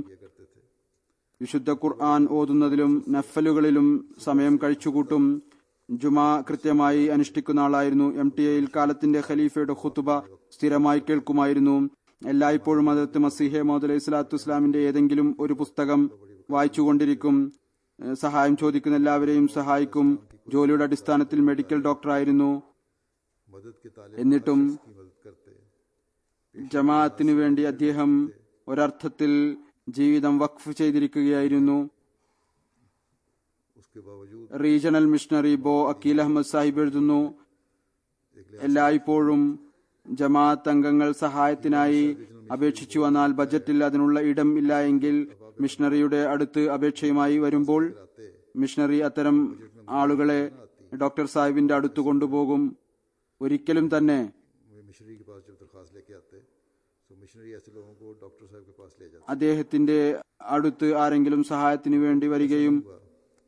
വിശുദ്ധ ഖുർആൻ ഓതുന്നതിലും നഫലുകളിലും സമയം കഴിച്ചുകൂട്ടും ജുമാ കൃത്യമായി അനുഷ്ഠിക്കുന്ന ആളായിരുന്നു എം ടി എയിൽ കാലത്തിന്റെ ഖലീഫയുടെ ഖുത്തുബ സ്ഥിരമായി കേൾക്കുമായിരുന്നു എല്ലായ്പ്പോഴും അതത്ത് മസീഹെ മോദ് അലൈഹി സ്വലാത്തു വസ്സലാമിന്റെ ഏതെങ്കിലും ഒരു പുസ്തകം വായിച്ചുകൊണ്ടിരിക്കും ഏഹ് സഹായം ചോദിക്കുന്ന എല്ലാവരെയും സഹായിക്കും ജോലിയുടെ അടിസ്ഥാനത്തിൽ മെഡിക്കൽ ഡോക്ടറായിരുന്നു मदद के ताले എന്നിട്ടും की मदद करते ജമാഅത്തിനു വേണ്ടി അദ്ദേഹം ഒരർത്ഥത്തിൽ ജീവിതം വഖഫ് ചെയ്തിരിക്കുകയായിരുന്നു उसके बावजूद റീജിയണൽ മിഷണറി ബോ അക്കീൽ അഹമ്മദ് സാഹിബ് എഴുതുന്നു എല്ലായ്പ്പോഴും ജമാഅത്ത് അംഗങ്ങൾ സഹായത്തിനായി അപേക്ഷിച്ചു വന്നാൽ ബജറ്റിൽ അതിനുള്ള ഇടം ഇല്ല എങ്കിൽ മിഷണറിയുടെ അടുത്ത് അപേക്ഷയുമായി വരുമ്പോൾ മിഷണറി അത്തരം ആളുകളെ ഡോക്ടർ സാഹിബിന്റെ അടുത്ത് കൊണ്ടുപോകും ഒരിക്കലും തന്നെ मिशनरी के पास जब दरख्वास्त लेके आते तो मिशनरी ऐसे लोगों को डॉक्टर साहब के पास ले जाते അദ്ദേഹത്തിന്റെ അടുത്ത് ആരെങ്കിലും സഹായത്തിന് വേണ്ടി വരികയും कि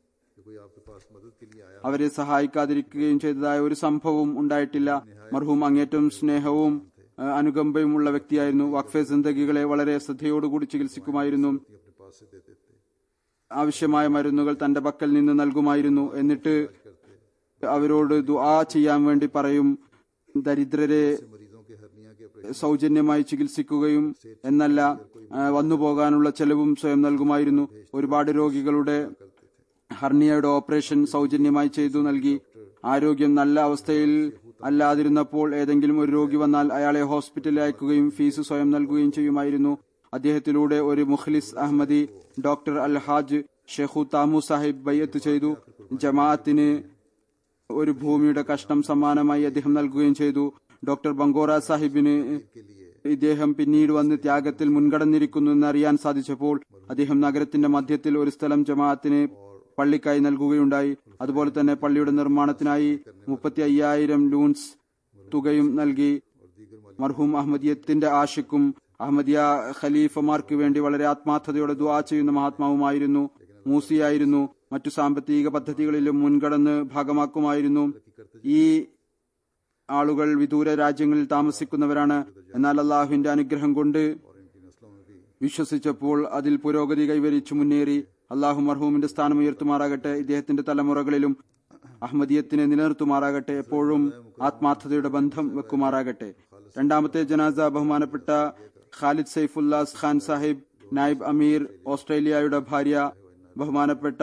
कोई आपके पास मदद के लिए आया അവരെ സഹായിക്കാതിരിക്കുകയും ചെയ്തതായ ഒരു സംഭവവും ഉണ്ടായിട്ടില്ല മർഹൂം അങ്ങേറ്റം സ്നേഹവും ആ, അനുകമ്പയുമുള്ള വ്യക്തിയായിരുന്നു വഖഫെ സിന്ദഗികളെ വളരെ ശ്രദ്ധയോടുകൂടി ചികിത്സിക്കുമായിരുന്നു अपने पास से देते थे ആവശ്യമായ മരുന്നുകൾ തന്റെ പക്കൽ നിന്ന് നൽകുമായിരുന്നു എന്നിട്ട് അവരോട് ദുആ ചെയ്യാൻ വേണ്ടി പറയും ദരിദ്രരെ मरीजों के हरनिया के ऑपरेशन സൗജന്യമായി ചികിത്സിക്കുകയും എന്നല്ല ആ, വന്നുപോകാനുള്ള ചെലവും സ്വയം നൽകുമായിരുന്നു ഒരുപാട് രോഗികളുടെ ഹർണിയയുടെ ഓപ്പറേഷൻ സൗജന്യമായി ചെയ്തു നൽകി ആരോഗ്യം നല്ല അവസ്ഥയിൽ അല്ലാതിരുന്നപ്പോൾ ഏതെങ്കിലും ഒരു രോഗി വന്നാൽ അയാളെ ഹോസ്പിറ്റലിൽ അയക്കുകയും ഫീസ് സ്വയം നൽകുകയും ചെയ്യുമായിരുന്നു അദ്ദേഹത്തിലൂടെ ഒരു മുഖ്ലിസ് അഹമ്മദി ഡോക്ടർ അൽഹാജ് ഷെഖു താമു സാഹിബ് ബയ്യത്ത് ചെയ്തു ജമാഅത്തിന് ഒരു ഭൂമിയുടെ കഷ്ണം സമ്മാനമായി അദ്ദേഹം നൽകുകയും ചെയ്തു ഡോക്ടർ ബംഗോറ സാഹിബിന് ഇദ്ദേഹം പിന്നീട് വന്ന് ത്യാഗത്തിൽ മുൻകടന്നിരിക്കുന്നു എന്ന് അറിയാൻ സാധിച്ചപ്പോൾ അദ്ദേഹം നഗരത്തിന്റെ മധ്യത്തിൽ ഒരു സ്ഥലം ജമാഅത്തിന് പള്ളിക്കായി നൽകുകയുണ്ടായി അതുപോലെ തന്നെ പള്ളിയുടെ നിർമ്മാണത്തിനായി മുപ്പത്തി അയ്യായിരം ലൂൺസ് തുകയും നൽകി മർഹൂം അഹമ്മദിയത്തിന്റെ ആഷിക്കും അഹമ്മദിയ ഖലീഫമാർക്ക് വേണ്ടി വളരെ ആത്മാർത്ഥതയോടെ ദുആ ചെയ്യുന്ന മഹാത്മാവുമായിരുന്നു മൂസിയായിരുന്നു മറ്റു സാമ്പത്തിക പദ്ധതികളിലും മുൻകടന്ന് ഭാഗമാക്കുമായിരുന്നു ഈ ആളുകൾ വിദൂര രാജ്യങ്ങളിൽ താമസിക്കുന്നവരാണ് എന്നാൽ അള്ളാഹുവിന്റെ അനുഗ്രഹം കൊണ്ട് വിശ്വസിച്ചപ്പോൾ അതിൽ പുരോഗതി കൈവരിച്ചു മുന്നേറി അള്ളാഹു മർഹൂമിന്റെ സ്ഥാനം ഉയർത്തുമാറാകട്ടെ ഇദ്ദേഹത്തിന്റെ തലമുറകളിലും അഹമ്മദിയത്തിനെ നിലനിർത്തുമാറാകട്ടെ എപ്പോഴും ആത്മാർത്ഥതയുടെ ബന്ധം വെക്കുമാറാകട്ടെ രണ്ടാമത്തെ ജനാസ ബഹുമാനപ്പെട്ട ഖാലിദ് സൈഫുല്ലാസ് ഖാൻ സാഹിബ് നായിബ് അമീർ ഓസ്ട്രേലിയയുടെ ഭാര്യ ബഹുമാനപ്പെട്ട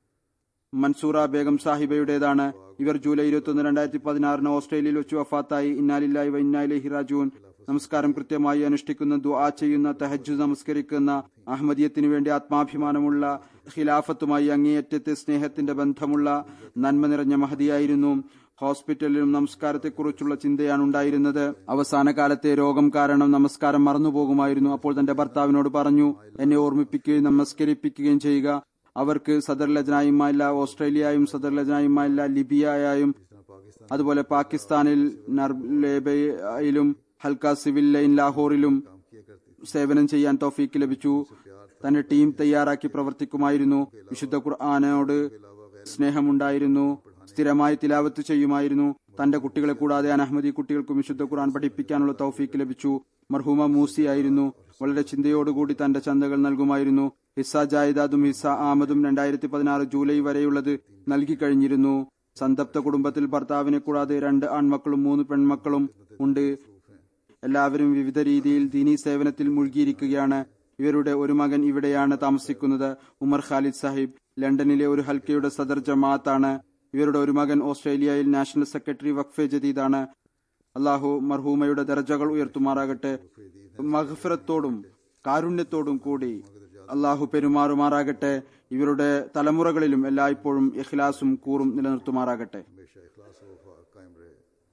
മൻസൂറ ബേഗം സാഹിബയുടേതാണ് ഇവർ ജൂലൈ ഇരുപത്തൊന്ന് രണ്ടായിരത്തി പതിനാറിന് ഓസ്ട്രേലിയയിൽ വെച്ച് വഫാത്തായി ഇന്നാലില്ലായി വൈന്നാലി റാജൂൻ നമസ്കാരം കൃത്യമായി അനുഷ്ഠിക്കുന്ന ദുആ ചെയ്യുന്ന തഹജു നമസ്കരിക്കുന്ന അഹമ്മദിയത്തിനു വേണ്ടി ആത്മാഭിമാനമുള്ള ഖിലാഫത്തുമായി അങ്ങേയറ്റത്തെ സ്നേഹത്തിന്റെ ബന്ധമുള്ള നന്മ നിറഞ്ഞ മഹതിയായിരുന്നു ഹോസ്പിറ്റലിലും നമസ്കാരത്തെക്കുറിച്ചുള്ള ചിന്തയാണ് ഉണ്ടായിരുന്നത് അവസാന കാലത്തെ രോഗം കാരണം നമസ്കാരം മറന്നുപോകുമായിരുന്നു അപ്പോൾ തന്റെ ഭർത്താവിനോട് പറഞ്ഞു എന്നെ ഓർമ്മിപ്പിക്കുകയും നമസ്കരിപ്പിക്കുകയും ചെയ്യുക അവർക്ക് സദർ ലജ്നായുമായില്ല ഓസ്ട്രേലിയയും സദർ ലജ്നായുമായില്ല ലിബിയയായും അതുപോലെ പാകിസ്ഥാനിൽ നർലേബയിലും ഹൽക്ക സിവിൽ ലൈൻ ലാഹോറിലും സേവനം ചെയ്യാൻ തൗഫീക്ക് ലഭിച്ചു തന്റെ ടീം തയ്യാറാക്കി പ്രവർത്തിക്കുമായിരുന്നു വിശുദ്ധ ഖുർആാനോട് സ്നേഹമുണ്ടായിരുന്നു സ്ഥിരമായി തിലാവത്ത് ചെയ്യുമായിരുന്നു തന്റെ കുട്ടികളെ കൂടാതെ അനഹമ്മദി കുട്ടികൾക്കും വിശുദ്ധ ഖുർആൻ പഠിപ്പിക്കാനുള്ള തൗഫീക്ക് ലഭിച്ചു മർഹൂമ മൂസി ആയിരുന്നു വളരെ ചിന്തയോടുകൂടി തന്റെ ചന്തകൾ നൽകുമായിരുന്നു ഹിസ്സ ജായിദാദും ഹിസ്സ ആമദും രണ്ടായിരത്തി പതിനാറ് ജൂലൈ വരെയുള്ളത് നൽകിക്കഴിഞ്ഞിരുന്നു സന്തപ്ത കുടുംബത്തിൽ ഭർത്താവിനെ കൂടാതെ രണ്ട് ആൺമക്കളും മൂന്ന് പെൺമക്കളും ഉണ്ട് എല്ലാവരും വിവിധ രീതിയിൽ ദീനീ സേവനത്തിൽ മുഴുകിയിരിക്കുകയാണ് ഇവരുടെ ഒരു മകൻ ഇവിടെയാണ് താമസിക്കുന്നത് ഉമർ ഖാലിദ് സാഹിബ് ലണ്ടനിലെ ഒരു ഹൽക്കയുടെ സദർ ജമാഅത്താണ് ഇവരുടെ ഒരു മകൻ ഓസ്ട്രേലിയയിൽ നാഷണൽ സെക്രട്ടറി വഖഫെ ജദീദാണ് അള്ളാഹു മർഹൂമയുടെ ദർജകൾ ഉയർത്തുമാറാകട്ടെ മഹഫിറത്തോടും കാരുണ്യത്തോടും കൂടി അള്ളാഹു പെരുമാറുമാറാകട്ടെ ഇവരുടെ തലമുറകളിലും എല്ലായ്പ്പോഴും ഇഖ്ലാസും കൂറും നിലനിർത്തുമാറാകട്ടെ हमेशा इखलास व वफा कायम रहे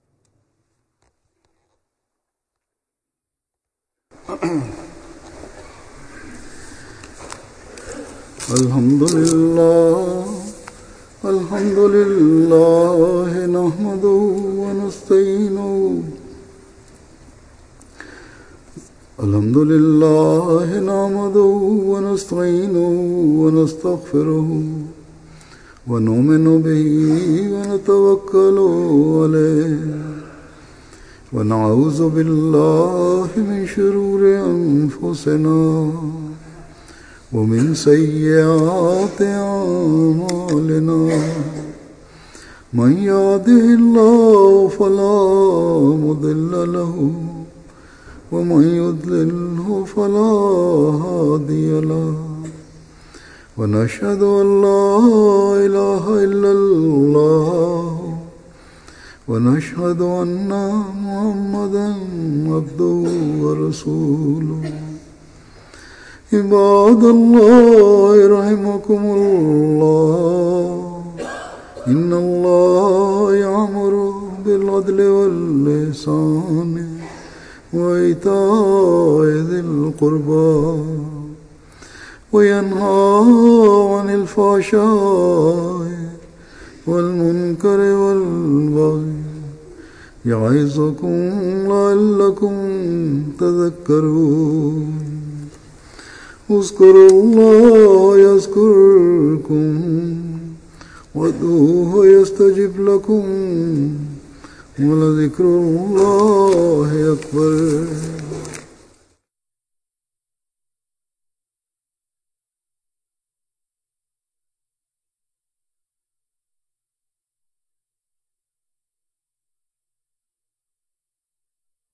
الحمد لله الحمد لله نحمده ونستعينه الحمد لله نحمده ونستعينه ونستغفره ونؤمن به ونتوكل عليه ونعوذ بالله من شرور أنفسنا ومن سيئات أعمالنا من يهده الله فلا مضل له ومن يضلله فلا هادي له ونشهد أن لا إله إلا الله ونشهد أن محمدا عبده ورسوله عباد الله رحمكم الله إن الله يأمر بالعدل واللسان وإيتاء ذي القربى وينهى عن الفحشاء والمنكر والبغي يعظكم لعلكم تذكرون اذكروا الله يذكركم وادعوه يستجب لكم ولذكر الله أكبر